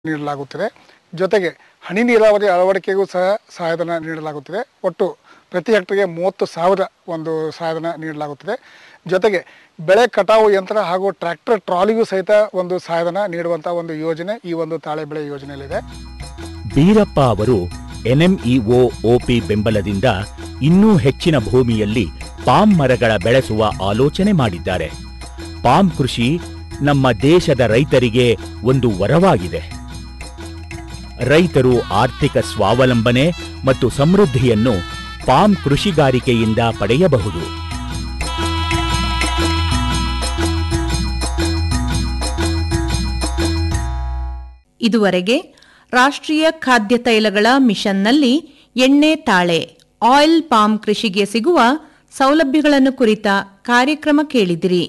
ನೀಡಲಾಗುತ್ತಿದೆ ಜೊತೆಗೆ ಹನಿ ನೀರಾವರಿ ಅಳವಡಿಕೆಗೂ ಸಹ ಸಹಾಯಧನ ನೀಡಲಾಗುತ್ತಿದೆ ಒಟ್ಟು ಪ್ರತಿ ಹೆಕ್ಟರ್ಗೆ ಮೂವತ್ತು ಸಾವಿರ ಒಂದು ಸಹಾಯಧನ ನೀಡಲಾಗುತ್ತಿದೆ ಜೊತೆಗೆ ಬೆಳೆ ಕಟಾವು ಯಂತ್ರ ಹಾಗೂ ಟ್ರ್ಯಾಕ್ಟರ್ ಟ್ರಾಲಿಗೂ ಸಹಿತ ಒಂದು ಸಹಾಯಧನ ನೀಡುವಂಥ ಒಂದು ಯೋಜನೆ ಈ ಒಂದು ತಾಳೆ ಬೆಳೆ ಯೋಜನೆಯಲ್ಲಿದೆ ಬೀರಪ್ಪ ಅವರು ಎನ್ಎಂಇಒ ಒಪಿ ಬೆಂಬಲದಿಂದ ಇನ್ನೂ ಹೆಚ್ಚಿನ ಭೂಮಿಯಲ್ಲಿ ಪಾಮ್ ಮರಗಳ ಬೆಳೆಸುವ ಆಲೋಚನೆ ಮಾಡಿದ್ದಾರೆ ಪಾಮ್ ಕೃಷಿ ನಮ್ಮ ದೇಶದ ರೈತರಿಗೆ ಒಂದು ವರವಾಗಿದೆ ರೈತರು ಆರ್ಥಿಕ ಸ್ವಾವಲಂಬನೆ ಮತ್ತು ಸಮೃದ್ಧಿಯನ್ನು ಪಾಮ್ ಕೃಷಿಗಾರಿಕೆಯಿಂದ ಪಡೆಯಬಹುದು ಇದುವರೆಗೆ ರಾಷ್ಟ್ರೀಯ ಖಾದ್ಯ ತೈಲಗಳ ಮಿಷನ್ನಲ್ಲಿ ಎಣ್ಣೆ ತಾಳೆ ಆಯಿಲ್ ಪಾಮ್ ಕೃಷಿಗೆ ಸಿಗುವ ಸೌಲಭ್ಯಗಳನ್ನು ಕುರಿತ ಕಾರ್ಯಕ್ರಮ ಕೇಳಿದಿರಿ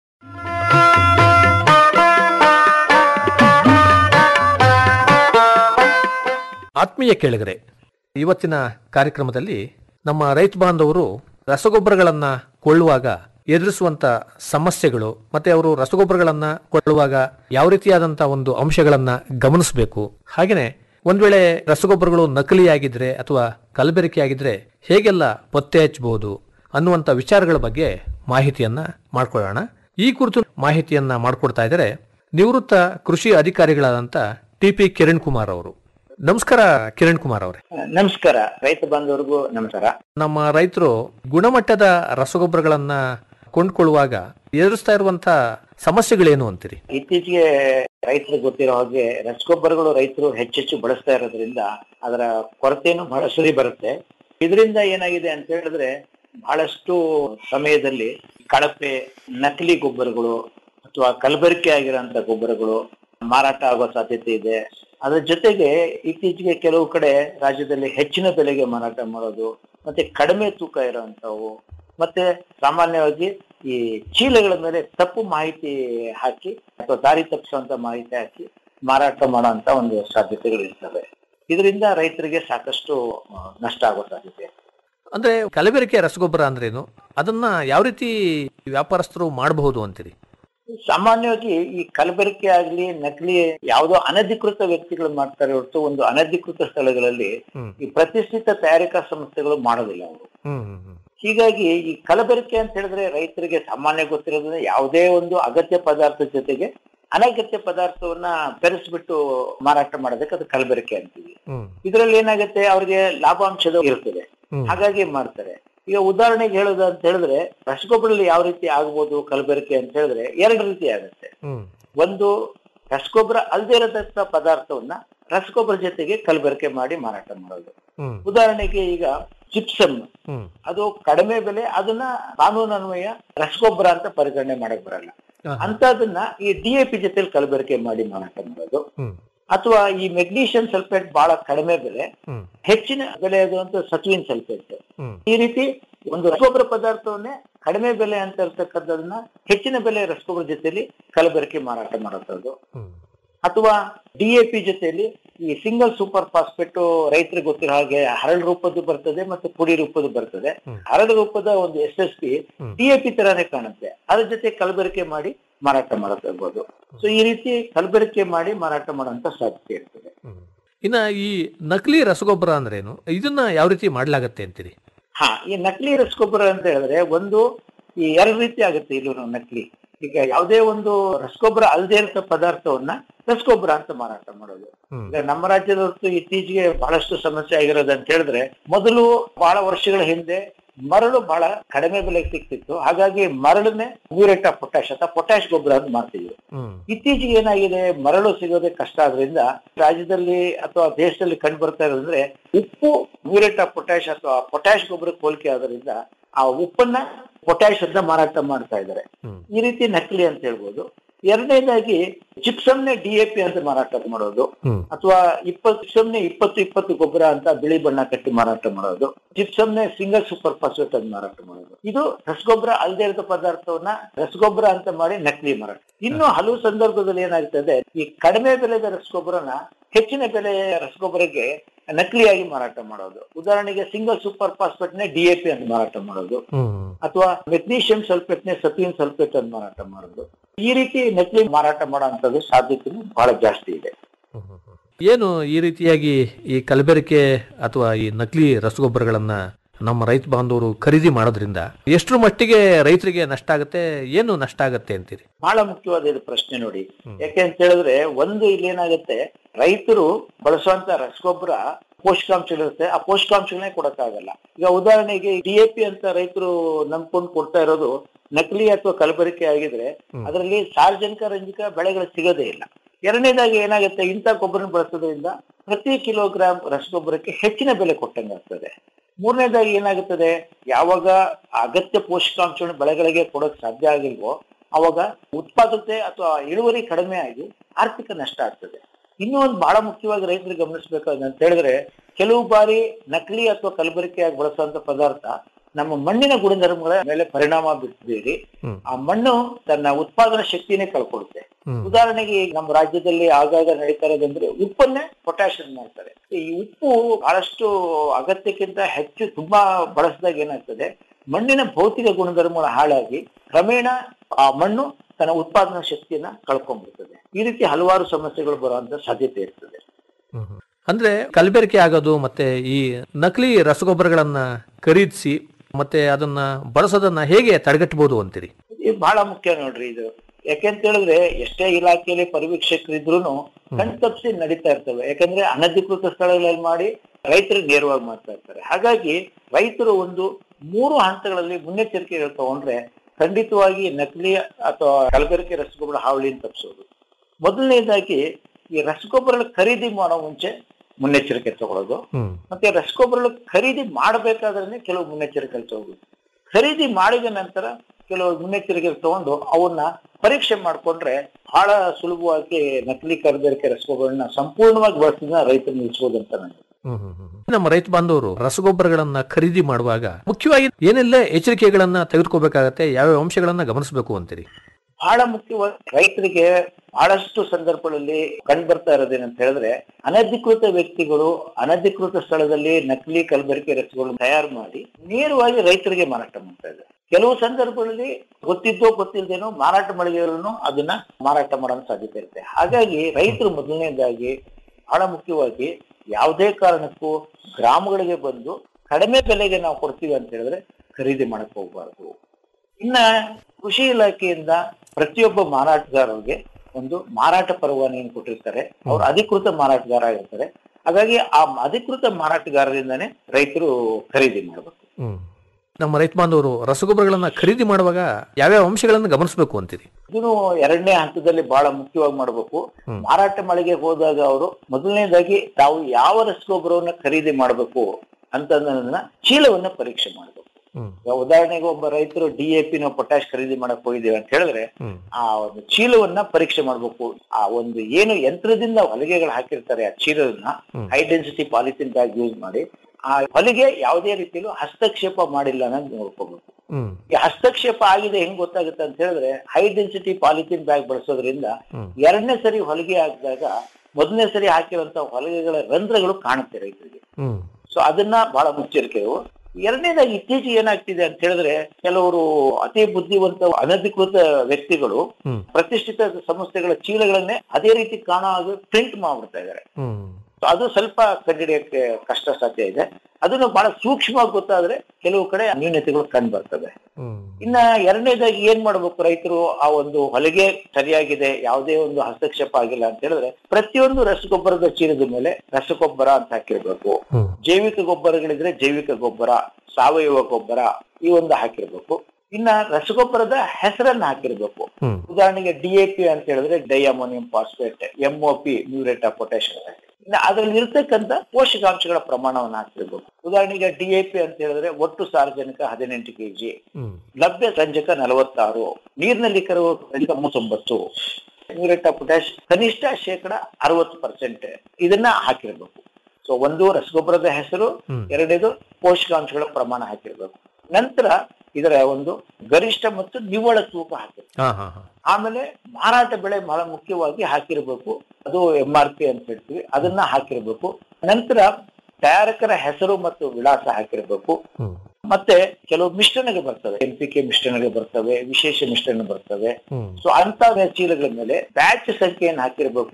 ಆತ್ಮೀಯ ಕೇಳಿಗರೆ ಇವತ್ತಿನ ಕಾರ್ಯಕ್ರಮದಲ್ಲಿ ನಮ್ಮ ರೈತ ಬಾಂಧವರು ರಸಗೊಬ್ಬರಗಳನ್ನ ಕೊಳ್ಳುವಾಗ ಎದುರಿಸುವಂತ ಸಮಸ್ಯೆಗಳು ಮತ್ತೆ ಅವರು ರಸಗೊಬ್ಬರಗಳನ್ನ ಕೊಳ್ಳುವಾಗ ಯಾವ ರೀತಿಯಾದಂತ ಒಂದು ಅಂಶಗಳನ್ನ ಗಮನಿಸಬೇಕು ಹಾಗೇನೆ ಒಂದ್ ವೇಳೆ ರಸಗೊಬ್ಬರಗಳು ನಕಲಿಯಾಗಿದ್ರೆ ಅಥವಾ ಕಲಬೆರಕೆಯಾಗಿದ್ರೆ ಹೇಗೆಲ್ಲ ಪತ್ತೆ ಹಚ್ಚಬಹುದು ಅನ್ನುವಂತ ವಿಚಾರಗಳ ಬಗ್ಗೆ ಮಾಹಿತಿಯನ್ನ ಮಾಡ್ಕೊಳ್ಳೋಣ ಈ ಕುರಿತು ಮಾಹಿತಿಯನ್ನ ಮಾಡಿಕೊಡ್ತಾ ಇದ್ದಾರೆ ನಿವೃತ್ತ ಕೃಷಿ ಅಧಿಕಾರಿಗಳಾದಂತ ಟಿ ಪಿ ಕಿರಣ್ ಕುಮಾರ್ ಅವರು ನಮಸ್ಕಾರ ಕಿರಣ್ ಕುಮಾರ್ ಅವರೇ ನಮಸ್ಕಾರ ರೈತ ಬಾಂಧವರಿಗೂ ನಮಸ್ಕಾರ ನಮ್ಮ ರೈತರು ಗುಣಮಟ್ಟದ ರಸಗೊಬ್ಬರಗಳನ್ನ ಕೊಂಡ್ಕೊಳ್ಳುವಾಗ ಎದುರಿಸ್ತಾ ಇರುವಂತ ಸಮಸ್ಯೆಗಳೇನು ಅಂತೀರಿ ಇತ್ತೀಚೆಗೆ ರೈತರಿಗೆ ಗೊತ್ತಿರೋ ಹಾಗೆ ರಸಗೊಬ್ಬರಗಳು ರೈತರು ಹೆಚ್ಚೆಚ್ಚು ಬಳಸ್ತಾ ಇರೋದ್ರಿಂದ ಅದರ ಕೊರತೆನೂ ಬಹಳ ಸುರಿ ಬರುತ್ತೆ ಇದರಿಂದ ಏನಾಗಿದೆ ಅಂತ ಹೇಳಿದ್ರೆ ಬಹಳಷ್ಟು ಸಮಯದಲ್ಲಿ ಕಳಪೆ ನಕಲಿ ಗೊಬ್ಬರಗಳು ಅಥವಾ ಕಲಬೆರಕೆ ಆಗಿರೋಂಥ ಗೊಬ್ಬರಗಳು ಮಾರಾಟ ಆಗೋ ಸಾಧ್ಯತೆ ಇದೆ ಅದರ ಜೊತೆಗೆ ಇತ್ತೀಚೆಗೆ ಕೆಲವು ಕಡೆ ರಾಜ್ಯದಲ್ಲಿ ಹೆಚ್ಚಿನ ಬೆಲೆಗೆ ಮಾರಾಟ ಮಾಡೋದು ಮತ್ತೆ ಕಡಿಮೆ ತೂಕ ಇರುವಂತವು ಮತ್ತೆ ಸಾಮಾನ್ಯವಾಗಿ ಈ ಚೀಲಗಳ ಮೇಲೆ ತಪ್ಪು ಮಾಹಿತಿ ಹಾಕಿ ಅಥವಾ ದಾರಿ ತಪ್ಪಿಸುವಂತ ಮಾಹಿತಿ ಹಾಕಿ ಮಾರಾಟ ಮಾಡುವಂತ ಒಂದು ಸಾಧ್ಯತೆಗಳು ಇರ್ತವೆ ಇದರಿಂದ ರೈತರಿಗೆ ಸಾಕಷ್ಟು ಆ, ನಷ್ಟ ಆಗೋ ಸಾಧ್ಯತೆ ಇದೆ. ಅಂದ್ರೆ ಕಲಬೆರಕೆ ರಸಗೊಬ್ಬರ ಅಂದ್ರೇನು ಅದನ್ನ ಯಾವ ರೀತಿ ವ್ಯಾಪಾರಸ್ಥರು ಮಾಡಬಹುದು ಅಂತೀರಿ ಸಾಮಾನ್ಯವಾಗಿ ಈ ಕಲಬೆರಕೆ ಆಗ್ಲಿ ನಕಲಿ ಯಾವುದೋ ಅನಧಿಕೃತ ವ್ಯಕ್ತಿಗಳು ಮಾಡ್ತಾರೆ ಹೊರತು ಒಂದು ಅನಧಿಕೃತ ಸ್ಥಳಗಳಲ್ಲಿ ಹ್ಮ್. ಈ ಪ್ರತಿಷ್ಠಿತ ತಯಾರಿಕಾ ಸಂಸ್ಥೆಗಳು ಮಾಡೋದಿಲ್ಲ ಅವರು ಹ್ಮ್ ಹ್ಮ್ ಹ್ಮ್. ಹೀಗಾಗಿ ಈ ಕಲಬೆರಕೆ ಅಂತ ಹೇಳಿದ್ರೆ ರೈತರಿಗೆ ಸಾಮಾನ್ಯ ಗೊತ್ತಿರೋದ್ರೆ ಯಾವುದೇ ಒಂದು ಅಗತ್ಯ ಪದಾರ್ಥ ಜೊತೆಗೆ ಅನಗತ್ಯ ಪದಾರ್ಥವನ್ನ ಬೆರೆಸ್ಬಿಟ್ಟು ಮಾರಾಟ ಮಾಡೋದಕ್ಕೆ ಅದು ಕಲಬೆರಕೆ ಅಂತೀವಿ ಹ್ಮ್ ಇದರಲ್ಲಿ ಏನಾಗುತ್ತೆ ಅವ್ರಿಗೆ ಲಾಭಾಂಶದ ಇರ್ತದೆ ಹ್ಮ್. ಹಾಗಾಗಿ ಮಾಡ್ತಾರೆ ಈಗ ಉದಾಹರಣೆಗೆ ಹೇಳೋದು ಅಂತ ಹೇಳಿದ್ರೆ ರಸಗೊಬ್ಬರಲ್ಲಿ ಯಾವ ರೀತಿ ಆಗ್ಬೋದು ಕಲಬೆರಕೆ ಅಂತ ಹೇಳಿದ್ರೆ ಎರಡು ರೀತಿ ಆಗುತ್ತೆ ಹ್ಮ್ ಒಂದು ರಸಗೊಬ್ಬರ ಅಲ್ದೇ ಇರತಕ್ಕ ಪದಾರ್ಥವನ್ನ ರಸಗೊಬ್ಬರ ಜೊತೆಗೆ ಕಲಬೆರಕೆ ಮಾಡಿ ಮಾರಾಟ ಮಾಡೋದು ಹ್ಮ್ ಉದಾಹರಣೆಗೆ ಈಗ ಜಿಪ್ಸಮ್ ಹ್ಮ್ ಅದು ಕಡಿಮೆ ಬೆಲೆ ಅದನ್ನ ಕಾನೂನನ್ವಯ ರಸಗೊಬ್ಬರ ಅಂತ ಪರಿಗಣನೆ ಮಾಡಕ್ ಬರಲ್ಲ ಆಹಾ. ಅಂತದನ್ನ ಈ ಡಿ ಎ ಪಿ ಜೊತೆಲಿ ಕಲಬೆರಕೆ ಮಾಡಿ ಮಾರಾಟ ಮಾಡೋದು ಹ್ಮ್ ಅಥವಾ ಈ ಮೆಗ್ನೀಷಿಯಂ ಸಲ್ಫೇಟ್ ಬಹಳ ಕಡಿಮೆ ಬೆಲೆ ಹ್ಮ್ ಹೆಚ್ಚಿನ ಬೆಲೆ ಅಂತ ಸತುವಿನ್ ಸಲ್ಫೇಟ್ ಹ್ಮ್ ಈ ರೀತಿ ಒಂದು ರಸಗೊಬ್ಬರ ಪದಾರ್ಥವನ್ನೇ ಕಡಿಮೆ ಬೆಲೆ ಅಂತ ಇರ್ತಕ್ಕಂಥದನ್ನ ಹೆಚ್ಚಿನ ಬೆಲೆ ರಸಗೊಬ್ಬರ ಜೊತೆಲಿ ಕಲಬೆರಕೆ ಮಾರಾಟ ಮಾಡುವಂಥದ್ದು ಹ್ಮ್ ಅಥವಾ ಡಿ ಎ ಪಿ ಜೊತೆಲಿ ಈ ಸಿಂಗಲ್ ಸೂಪರ್ ಫಾಸ್ಫೇಟ್ ರೈತರಿಗೆ ಗೊತ್ತಿರೋ ಹಾಗೆ ಹರಳು ರೂಪದ್ದು ಬರ್ತದೆ ಮತ್ತು ಪುಡಿ ರೂಪದ್ದು ಬರ್ತದೆ ಹ್ಮ್. ಹರಳು ರೂಪದ ಒಂದು ಎಸ್ ಎಸ್ ಪಿ ಹ್ಮ್. ಡಿ ಎ ಪಿ ತರಾನೇ ಕಾಣುತ್ತೆ ಅದ್ರ ಜೊತೆ ಕಲಬೆರಕೆ ಮಾಡಿ ಮಾರಾಟ ಮಾಡಬಹುದು ಸೊ ಈ ರೀತಿ ಕಲಬೆರಕೆ ಮಾಡಿ ಮಾರಾಟ ಮಾಡುವಂತ ಸಾಧ್ಯತೆ ಇರ್ತದೆ ಹ್ಮ್. ಇನ್ನ ಈ ನಕಲಿ ರಸಗೊಬ್ಬರ ಅಂದ್ರೇನು ಇದನ್ನ ಯಾವ ರೀತಿ ಮಾಡ್ಲಾಗತ್ತೆ ಅಂತೀರಿ ಹಾ ಈ ನಕಲಿ ರಸಗೊಬ್ಬರ ಅಂತ ಹೇಳಿದ್ರೆ ಒಂದು ಈ ಎರಡು ರೀತಿ ಆಗುತ್ತೆ ಇಲ್ಲೂ ನಕಲಿ ಈಗ ಯಾವುದೇ ಒಂದು ರಸಗೊಬ್ಬರ ಅಲ್ಲದೆ ಇರೋ ಪದಾರ್ಥವನ್ನ ರಸಗೊಬ್ಬರ ಅಂತ ಮಾರಾಟ ಮಾಡೋದು ಹ್ಮ್ ಈಗ ನಮ್ಮ ರಾಜ್ಯದ ಹೊರತು ಇತ್ತೀಚೆಗೆ ಬಹಳಷ್ಟು ಸಮಸ್ಯೆ ಆಗಿರೋದು ಅಂತ ಹೇಳಿದ್ರೆ ಮೊದಲು ಬಹಳ ವರ್ಷಗಳ ಹಿಂದೆ ಮರಳು ಬಹಳ ಕಡಿಮೆ ಬೆಲೆಗೆ ಸಿಗ್ತಿತ್ತು ಹಾಗಾಗಿ ಮರಳನ್ನೇ ಮ್ಯೂರೇಟ್ ಆಫ್ ಪೊಟ್ಯಾಶ್ ಅಥವಾ ಪೊಟ್ಯಾಶ್ ಗೊಬ್ಬರ ಅಂತ ಮಾಡ್ತಿದ್ರು ಹ್ಮ್ ಇತ್ತೀಚೆಗೆ ಏನಾಗಿದೆ ಮರಳು ಸಿಗೋದೇ ಕಷ್ಟ ಆದ್ರಿಂದ ರಾಜ್ಯದಲ್ಲಿ ಅಥವಾ ದೇಶದಲ್ಲಿ ಕಂಡು ಬರ್ತಾ ಇರೋದಂದ್ರೆ ಉಪ್ಪು ಮ್ಯೂರೇಟ್ ಆಫ್ ಪೊಟ್ಯಾಶ್ ಅಥವಾ ಪೊಟ್ಯಾಶ್ ಗೊಬ್ಬರ ಹೋಲಿಕೆ ಆದ್ರಿಂದ ಆ ಉಪ್ಪನ್ನ ಪೊಟ್ಯಾಶ್ ಅಂತ ಮಾರಾಟ ಮಾಡ್ತಾ ಇದ್ದಾರೆ ಹ್ಮ್ ಈ ರೀತಿ ನಕಲಿ ಅಂತ ಹೇಳ್ಬೋದು ಎರಡನೇದಾಗಿ ಜಿಪ್ಸಮ್ನೆ ಡಿ ಎ ಪಿ ಅಂತ ಮಾರಾಟ ಮಾಡೋದು ಹ್ಮ್ ಅಥವಾ ಇಪ್ಪತ್ತು ಜಿಪ್ಸಮ್ನೆ ಇಪ್ಪತ್ತು ಇಪ್ಪತ್ತು ಗೊಬ್ಬರ ಅಂತ ಬಿಳಿ ಬಣ್ಣ ಕಟ್ಟಿ ಮಾರಾಟ ಮಾಡೋದು ಜಿಪ್ಸಮ್ನೆ ಸಿಂಗಲ್ ಸೂಪರ್ ಫಾಸ್ಫೇಟ್ ಅಂತ ಮಾರಾಟ ಮಾಡೋದು ಇದು ರಸಗೊಬ್ಬರ ಅಲ್ಲದೆ ಇರೋ ಪದಾರ್ಥವನ್ನ ರಸಗೊಬ್ಬರ ಅಂತ ಮಾಡಿ ನಕಲಿ ಮಾರಾಟ ಇನ್ನು ಹಲವು ಸಂದರ್ಭದಲ್ಲಿ ಏನಾಗ್ತದೆ ಈ ಕಡಿಮೆ ಬೆಲೆದ ರಸಗೊಬ್ಬರನ ಹೆಚ್ಚಿನ ಬೆಲೆಯ ರಸಗೊಬ್ಬರಕ್ಕೆ ನಕಲಿಯಾಗಿ ಮಾರಾಟ ಮಾಡೋದು ಉದಾಹರಣೆಗೆ ಸಿಂಗಲ್ ಸೂಪರ್ ಫಾಸ್ಫೇಟ್ ನೇ ಡಿ ಎ ಪಿ ಅಂತ ಮಾರಾಟ ಮಾಡೋದು ಹ್ಮ್ ಅಥವಾ ಮೆಗ್ನೀಷಿಯಂ ಸಲ್ಫೇಟ್ ನೇ ಸತುವಿನ್ ಸಲ್ಫೇಟ್ ಅಂತ ಮಾರಾಟ ಮಾಡೋದು ಈ ರೀತಿ ನಕಲಿ ಮಾರಾಟ ಮಾಡುವಂತದ್ದು ಸಾಧ್ಯತೆ ಬಹಳ ಜಾಸ್ತಿ ಇದೆ ಏನು ಈ ರೀತಿಯಾಗಿ ಈ ಕಲಬೆರಕೆ ಅಥವಾ ಈ ನಕಲಿ ರಸಗೊಬ್ಬರಗಳನ್ನ ನಮ್ಮ ರೈತ ಬಾಂಧವರು ಖರೀದಿ ಮಾಡೋದ್ರಿಂದ ಎಷ್ಟರ ಮಟ್ಟಿಗೆ ರೈತರಿಗೆ ನಷ್ಟ ಆಗುತ್ತೆ ಏನು ನಷ್ಟ ಆಗುತ್ತೆ ಅಂತೀರಿ ಬಹಳ ಮುಖ್ಯವಾದ ಇದು ಪ್ರಶ್ನೆ ನೋಡಿ ಯಾಕೆ ಅಂತ ಹೇಳಿದ್ರೆ ಒಂದು ಇಲ್ಲಿ ಏನಾಗುತ್ತೆ ರೈತರು ಬಳಸುವಂತ ರಸಗೊಬ್ಬರ ಪೋಷಕಾಂಶಗಳಿರುತ್ತೆ ಆ ಪೋಷಕಾಂಶಗಳನ್ನೇ ಕೊಡಕ್ಕಾಗಲ್ಲ ಈಗ ಉದಾಹರಣೆಗೆ ಡಿ ಎ ಪಿ ಅಂತ ರೈತರು ನಂಬ್ಕೊಂಡು ಕೊಡ್ತಾ ಇರೋದು ನಕಲಿ ಅಥವಾ ಕಲಬೆರಕೆ ಆಗಿದ್ರೆ ಅದರಲ್ಲಿ ಸಾರ್ವಜನಿಕ ರಂಜಕ ಬೆಳೆಗಳು ಸಿಗೋದೇ ಇಲ್ಲ ಎರಡನೇದಾಗಿ ಏನಾಗುತ್ತೆ ಇಂಥ ಗೊಬ್ಬರ ಬಳಸೋದ್ರಿಂದ ಪ್ರತಿ ಕಿಲೋಗ್ರಾಂ ರಸಗೊಬ್ಬರಕ್ಕೆ ಹೆಚ್ಚಿನ ಬೆಲೆ ಕೊಟ್ಟಂಗಾಗ್ತದೆ ಮೂರನೇದಾಗಿ ಏನಾಗುತ್ತದೆ ಯಾವಾಗ ಅಗತ್ಯ ಪೋಷಕಾಂಶಗಳನ್ನು ಬೆಳೆಗಳಿಗೆ ಕೊಡೋಕ್ ಸಾಧ್ಯ ಆಗಿಲ್ವೋ ಅವಾಗ ಉತ್ಪಾದಕತೆ ಅಥವಾ ಇಳುವರಿ ಕಡಿಮೆ ಆಗಿ ಆರ್ಥಿಕ ನಷ್ಟ ಆಗ್ತದೆ ಇನ್ನೂ ಒಂದು ಬಹಳ ಮುಖ್ಯವಾಗಿ ರೈತರಿಗೆ ಗಮನಿಸಬೇಕಾದ ಅಂತ ಹೇಳಿದ್ರೆ ಕೆಲವು ಬಾರಿ ನಕಲಿ ಅಥವಾ ಕಲಬೆರಕೆಯಾಗಿ ಬಳಸುವಂತ ಪದಾರ್ಥ ನಮ್ಮ ಮಣ್ಣಿನ ಗುಣಧರ್ಮಗಳ ಮೇಲೆ ಪರಿಣಾಮ ಬೀರಿ ಆ ಮಣ್ಣು ತನ್ನ ಉತ್ಪಾದನಾ ಶಕ್ತಿನೇ ಕಳ್ಕೊಳ್ಳುತ್ತೆ ಉದಾಹರಣೆಗೆ ಈಗ ನಮ್ಮ ರಾಜ್ಯದಲ್ಲಿ ಆಗಾಗ ನಡೀತಾ ಇರೋದಂದ್ರೆ ಉಪ್ಪನ್ನೇ ಪೊಟ್ಯಾಷಿಯಂ ಮಾಡ್ತಾರೆ ಈ ಉಪ್ಪು ಬಹಳಷ್ಟು ಅಗತ್ಯಕ್ಕಿಂತ ಹೆಚ್ಚು ತುಂಬಾ ಬಳಸಿದಾಗ ಏನಾಗ್ತದೆ ಮಣ್ಣಿನ ಭೌತಿಕ ಗುಣಧರ್ಮಗಳು ಹಾಳಾಗಿ ಕ್ರಮೇಣ ಆ ಮಣ್ಣು ತನ್ನ ಉತ್ಪಾದನಾ ಶಕ್ತಿಯನ್ನ ಕಳ್ಕೊಂಡ್ಬಿಡ್ತದೆ ಈ ರೀತಿ ಹಲವಾರು ಸಮಸ್ಯೆಗಳು ಬರುವಂತ ಸಾಧ್ಯತೆ ಇರ್ತದೆ ಅಂದ್ರೆ ಕಲಬೆರಕೆ ಆಗೋದು ಮತ್ತೆ ಈ ನಕಲಿ ರಸಗೊಬ್ಬರಗಳನ್ನ ಖರೀದಿಸಿ ಮತ್ತೆ ಅದನ್ನ ಬಳಸೋದನ್ನ ಹೇಗೆ ತಡೆಗಟ್ಟಬಹುದು ಅಂತೀರಿ ಇದು ಬಹಳ ಮುಖ್ಯ ನೋಡ್ರಿ ಇದು ಯಾಕೆಂತ ಹೇಳಿದ್ರೆ ಎಷ್ಟೇ ಇಲಾಖೆಯಲ್ಲಿ ಪರಿವೀಕ್ಷಕರಿದ್ರು ಕಣ್ ತಪ್ಪಿಸಿ ನಡೀತಾ ಇರ್ತವೆ ಯಾಕಂದ್ರೆ ಅನಧಿಕೃತ ಸ್ಥಳಗಳಲ್ಲಿ ಮಾಡಿ ರೈತರಿಗೆ ನೇರವಾಗಿ ಮಾಡ್ತಾ ಇರ್ತಾರೆ ಹಾಗಾಗಿ ರೈತರು ಒಂದು ಮೂರು ಹಂತಗಳಲ್ಲಿ ಮುನ್ನೆಚ್ಚರಿಕೆಗಳು ತಗೊಂಡ್ರೆ ಖಂಡಿತವಾಗಿ ನಕಲಿ ಅಥವಾ ಕಲಬೆರಕೆ ರಸಗೊಬ್ಬರ ಹಾವಳಿಯನ್ನು ತಪ್ಪಿಸೋದು ಮೊದಲನೇದಾಗಿ ಈ ರಸಗೊಬ್ಬರ ಖರೀದಿ ಮಾಡೋ ಮುಂಚೆ ಮುನ್ನೆಚ್ಚರಿಕೆ ತಗೊಳ್ಳೋದು ಮತ್ತೆ ರಸಗೊಬ್ಬರ ಖರೀದಿ ಮಾಡಬೇಕಾದ್ರೆ ಕೆಲವು ಮುನ್ನೆಚ್ಚರಿಕೆ ತಗೋಬೇಕು ಖರೀದಿ ಮಾಡಿದ ನಂತರ ಕೆಲವು ಮುನ್ನೆಚ್ಚರಿಕೆ ತಗೊಂಡು ಅವನ್ನ ಪರೀಕ್ಷೆ ಮಾಡ್ಕೊಂಡ್ರೆ ಬಹಳ ಸುಲಭವಾಗಿ ನಕಲಿ ಕಲಬೆರಕೆ ರಸಗೊಬ್ಬರನ್ನ ಸಂಪೂರ್ಣವಾಗಿ ಬಳಸಿದ ರೈತರು ನಿಲ್ಲಿಸಬಹುದು ಅಂತ ನನಗೆ ನಮ್ಮ ರೈತ ಬಾಂಧವರು ರಸಗೊಬ್ಬರಗಳನ್ನ ಖರೀದಿ ಮಾಡುವಾಗ ಮುಖ್ಯವಾಗಿ ಏನೆಲ್ಲ ಎಚ್ಚರಿಕೆಗಳನ್ನ ತೆಗೆದುಕೋಬೇಕಾಗತ್ತೆ ಯಾವ್ಯಾವ ಅಂಶಗಳನ್ನ ಗಮನಿಸಬೇಕು ಅಂತೀರಿ ಬಹಳ ಮುಖ್ಯವಾಗಿ ರೈತರಿಗೆ ಬಹಳಷ್ಟು ಸಂದರ್ಭಗಳಲ್ಲಿ ಕಂಡು ಬರ್ತಾ ಇರೋದೇನಂತ ಹೇಳಿದ್ರೆ ಅನಧಿಕೃತ ವ್ಯಕ್ತಿಗಳು ಅನಧಿಕೃತ ಸ್ಥಳದಲ್ಲಿ ನಕಲಿ ಕಲಬೆರಕೆ ರಸಗಳನ್ನು ತಯಾರು ಮಾಡಿ ನೇರವಾಗಿ ರೈತರಿಗೆ ಮಾರಾಟ ಮಾಡ್ತಾ ಇದ್ದಾರೆ ಕೆಲವು ಸಂದರ್ಭಗಳಲ್ಲಿ ಗೊತ್ತಿದ್ದೋ ಗೊತ್ತಿಲ್ಲದೇನೋ ಮಾರಾಟ ಮಳಿಗೆಗಳನ್ನು ಅದನ್ನ ಮಾರಾಟ ಮಾಡೋ ಸಾಧ್ಯತೆ ಇರುತ್ತೆ ಹಾಗಾಗಿ ರೈತರು ಮೊದಲನೇದಾಗಿ ಬಹಳ ಮುಖ್ಯವಾಗಿ ಯಾವುದೇ ಕಾರಣಕ್ಕೂ ಗ್ರಾಮಗಳಿಗೆ ಬಂದು ಕಡಿಮೆ ಬೆಲೆಗೆ ನಾವು ಕೊಡ್ತೀವಿ ಅಂತ ಹೇಳಿದ್ರೆ ಖರೀದಿ ಮಾಡಕ್ ಹೋಗ್ಬಾರ್ದು ಇನ್ನ ಕೃಷಿ ಇಲಾಖೆಯಿಂದ ಪ್ರತಿಯೊಬ್ಬ ಮಾರಾಟಗಾರರಿಗೆ ಒಂದು ಮಾರಾಟ ಪರವಾನಿಯನ್ನು ಕೊಟ್ಟಿರ್ತಾರೆ ಅವ್ರು ಅಧಿಕೃತ ಮಾರಾಟಗಾರ ಆಗಿರ್ತಾರೆ ಹಾಗಾಗಿ ಆ ಅಧಿಕೃತ ಮಾರಾಟಗಾರರಿಂದಾನೇ ರೈತರು ಖರೀದಿ ಮಾಡಬೇಕು ನಮ್ಮ ರೈತ ಬಾಂಧವರು ರಸಗೊಬ್ಬರಗಳನ್ನ ಖರೀದಿ ಮಾಡುವಾಗ ಯಾವ್ಯಾವ ಅಂಶಗಳನ್ನ ಗಮನಿಸಬೇಕು ಅಂತೀರಿ ಇದನ್ನು ಎರಡನೇ ಹಂತದಲ್ಲಿ ಬಹಳ ಮುಖ್ಯವಾಗಿ ಮಾಡಬೇಕು ಮಾರಾಟ ಮಳಿಗೆ ಹೋದಾಗ ಅವರು ಮೊದಲನೇದಾಗಿ ತಾವು ಯಾವ ರಸಗೊಬ್ಬರವನ್ನ ಖರೀದಿ ಮಾಡಬೇಕು ಅಂತಂದನ್ನ ಚೀಲವನ್ನ ಪರೀಕ್ಷೆ ಮಾಡಬೇಕು ಈಗ ಉದಾಹರಣೆಗೆ ಒಬ್ಬ ರೈತರು ಡಿ ಎ ಪಿ ನಾವು ಪೊಟ್ಯಾಶ್ ಖರೀದಿ ಮಾಡಕ್ ಹೋಗಿದ್ದೀವಿ ಅಂತ ಹೇಳಿದ್ರೆ ಆ ಒಂದು ಚೀಲವನ್ನ ಪರೀಕ್ಷೆ ಮಾಡ್ಬೇಕು ಆ ಒಂದು ಏನು ಯಂತ್ರದಿಂದ ಹೊಲಿಗೆಗಳು ಹಾಕಿರ್ತಾರೆ ಆ ಚೀಲವನ್ನ high density polythene bag use ಮಾಡಿ ಆ ಹೊಲಿಗೆ ಯಾವುದೇ ರೀತಿಯಲ್ಲೂ ಹಸ್ತಕ್ಷೇಪ ಮಾಡಿಲ್ಲ ಅನ್ನೋದು ನೋಡ್ಕೋಬೇಕು ಈ ಹಸ್ತಕ್ಷೇಪ ಆಗಿದೆ ಹೆಂಗ್ ಗೊತ್ತಾಗುತ್ತೆ ಅಂತ ಹೇಳಿದ್ರೆ ಹೈ ಡೆನ್ಸಿಟಿ ಪಾಲಿಥಿನ್ ಬ್ಯಾಗ್ ಬಳಸೋದ್ರಿಂದ ಎರಡನೇ ಸರಿ ಹೊಲಿಗೆ ಹಾಕಿದಾಗ ಮೊದಲನೇ ಸರಿ ಹಾಕಿರುವಂತ ಹೊಲಿಗೆಗಳ ರಂಧ್ರಗಳು ಕಾಣುತ್ತೆ ರೈತರಿಗೆ ಸೊ ಅದನ್ನ ಬಹಳ ಮುಚ್ಚರಿಕೆಯು ಎರಡನೇದಾಗಿ ಇತ್ತೀಚೆಗೆ ಏನಾಗ್ತಿದೆ ಅಂತ ಹೇಳಿದ್ರೆ ಕೆಲವರು ಅತಿ ಬುದ್ಧಿವಂತ ಅನಧಿಕೃತ ವ್ಯಕ್ತಿಗಳು ಪ್ರತಿಷ್ಠಿತ ಸಂಸ್ಥೆಗಳ ಚೀಲಗಳನ್ನೇ ಅದೇ ರೀತಿ ಕಾಣೋ ಹಾಗೆ ಪ್ರಿಂಟ್ ಮಾಡ್ಬಿಡ್ತಾ ಇದ್ದಾರೆ So ಅದು ಸ್ವಲ್ಪ ಕಂಡುಹಿಡಿಯಕ್ಕೆ ಕಷ್ಟ ಸಾಧ್ಯ ಇದೆ ಅದನ್ನು ಬಹಳ ಸೂಕ್ಷ್ಮವಾಗಿ ಗೊತ್ತಾದ್ರೆ ಕೆಲವು ಕಡೆ ನ್ಯೂನತೆಗಳು ಕಂಡು ಬರ್ತವೆ ಇನ್ನ ಎರಡನೇದಾಗಿ ಏನ್ ಮಾಡ್ಬೇಕು ರೈತರು ಆ ಒಂದು ಹೊಲಿಗೆ ಸರಿಯಾಗಿದೆ ಯಾವುದೇ ಒಂದು ಹಸ್ತಕ್ಷೇಪ ಆಗಿಲ್ಲ ಅಂತ ಹೇಳಿದ್ರೆ ಪ್ರತಿಯೊಂದು ರಸಗೊಬ್ಬರದ ಚೀಲದ ಮೇಲೆ ರಸಗೊಬ್ಬರ ಅಂತ ಹಾಕಿರ್ಬೇಕು ಜೈವಿಕ ಗೊಬ್ಬರಗಳಿದ್ರೆ ಜೈವಿಕ ಗೊಬ್ಬರ ಸಾವಯವ ಗೊಬ್ಬರ ಈ ಒಂದು ಹಾಕಿರ್ಬೇಕು ಇನ್ನ ರಸಗೊಬ್ಬರದ ಹೆಸರನ್ನ ಹಾಕಿರ್ಬೇಕು ಉದಾಹರಣೆಗೆ ಡಿ ಎ ಪಿ ಅಂತ ಹೇಳಿದ್ರೆ diammonium phosphate M O P muriate of potassium ಇನ್ನು ಅದ್ರಲ್ಲಿ ಇರ್ತಕ್ಕಂಥ ಪೋಷಕಾಂಶಗಳ ಪ್ರಮಾಣವನ್ನು ಹಾಕಿರ್ಬೇಕು ಉದಾಹರಣೆಗೆ ಡಿ ಎ ಪಿ ಅಂತ ಹೇಳಿದ್ರೆ ಒಟ್ಟು ಸಾರ್ವಜನಿಕ ಹದಿನೆಂಟು ಕೆಜಿ ಲಭ್ಯ ರಂಜಕ ನಲವತ್ತಾರು ನೀರಿನಲ್ಲಿ ಕರಗುವ ರಂಜಕ ಮೂವತ್ತೊಂಬತ್ತು ಮ್ಯೂರೇಟ್ ಆಫ್ ಪೊಟ್ಯಾಶ್ ಕನಿಷ್ಠ ಶೇಕಡ ಅರವತ್ತು ಪರ್ಸೆಂಟ್ ಇದನ್ನ ಹಾಕಿರ್ಬೇಕು ಸೊ ಒಂದು ರಸಗೊಬ್ಬರದ ಹೆಸರು ಎರಡನೇದು ಪೋಷಕಾಂಶಗಳ ಪ್ರಮಾಣ ಹಾಕಿರ್ಬೇಕು ನಂತರ ಇದರ ಒಂದು ಗರಿಷ್ಠ ಮತ್ತು ನಿವ್ವಳ ತೂಕ ಹಾಕಿರ್ಬೇಕು ಹಾ ಹಾ ಹಾ ಆಮೇಲೆ ಮಾರಾಟ ಬೆಳೆ ಬಹಳ ಮುಖ್ಯವಾಗಿ ಹಾಕಿರ್ಬೇಕು ಅದು ಎಂ ಆರ್ ಪಿ ಅಂತ ಹೇಳ್ತೀವಿ ಅದನ್ನ ಹಾಕಿರ್ಬೇಕು ನಂತರ ತಯಾರಕರ ಹೆಸರು ಮತ್ತು ವಿಳಾಸ ಹಾಕಿರ್ಬೇಕು ಮತ್ತೆ ಕೆಲವು ಮಿಶ್ರಣಗಳು ಬರ್ತವೆ ಎನ್ ಪಿ ಕೆ ಮಿಶ್ರಣಗಳು ಬರ್ತವೆ ವಿಶೇಷ ಮಿಶ್ರಣ ಬರ್ತವೆ ಸೊ ಅಂತ ಚೀಲಗಳ ಮೇಲೆ ಬ್ಯಾಚ್ ಸಂಖ್ಯೆಯನ್ನು ಹಾಕಿರ್ಬೇಕು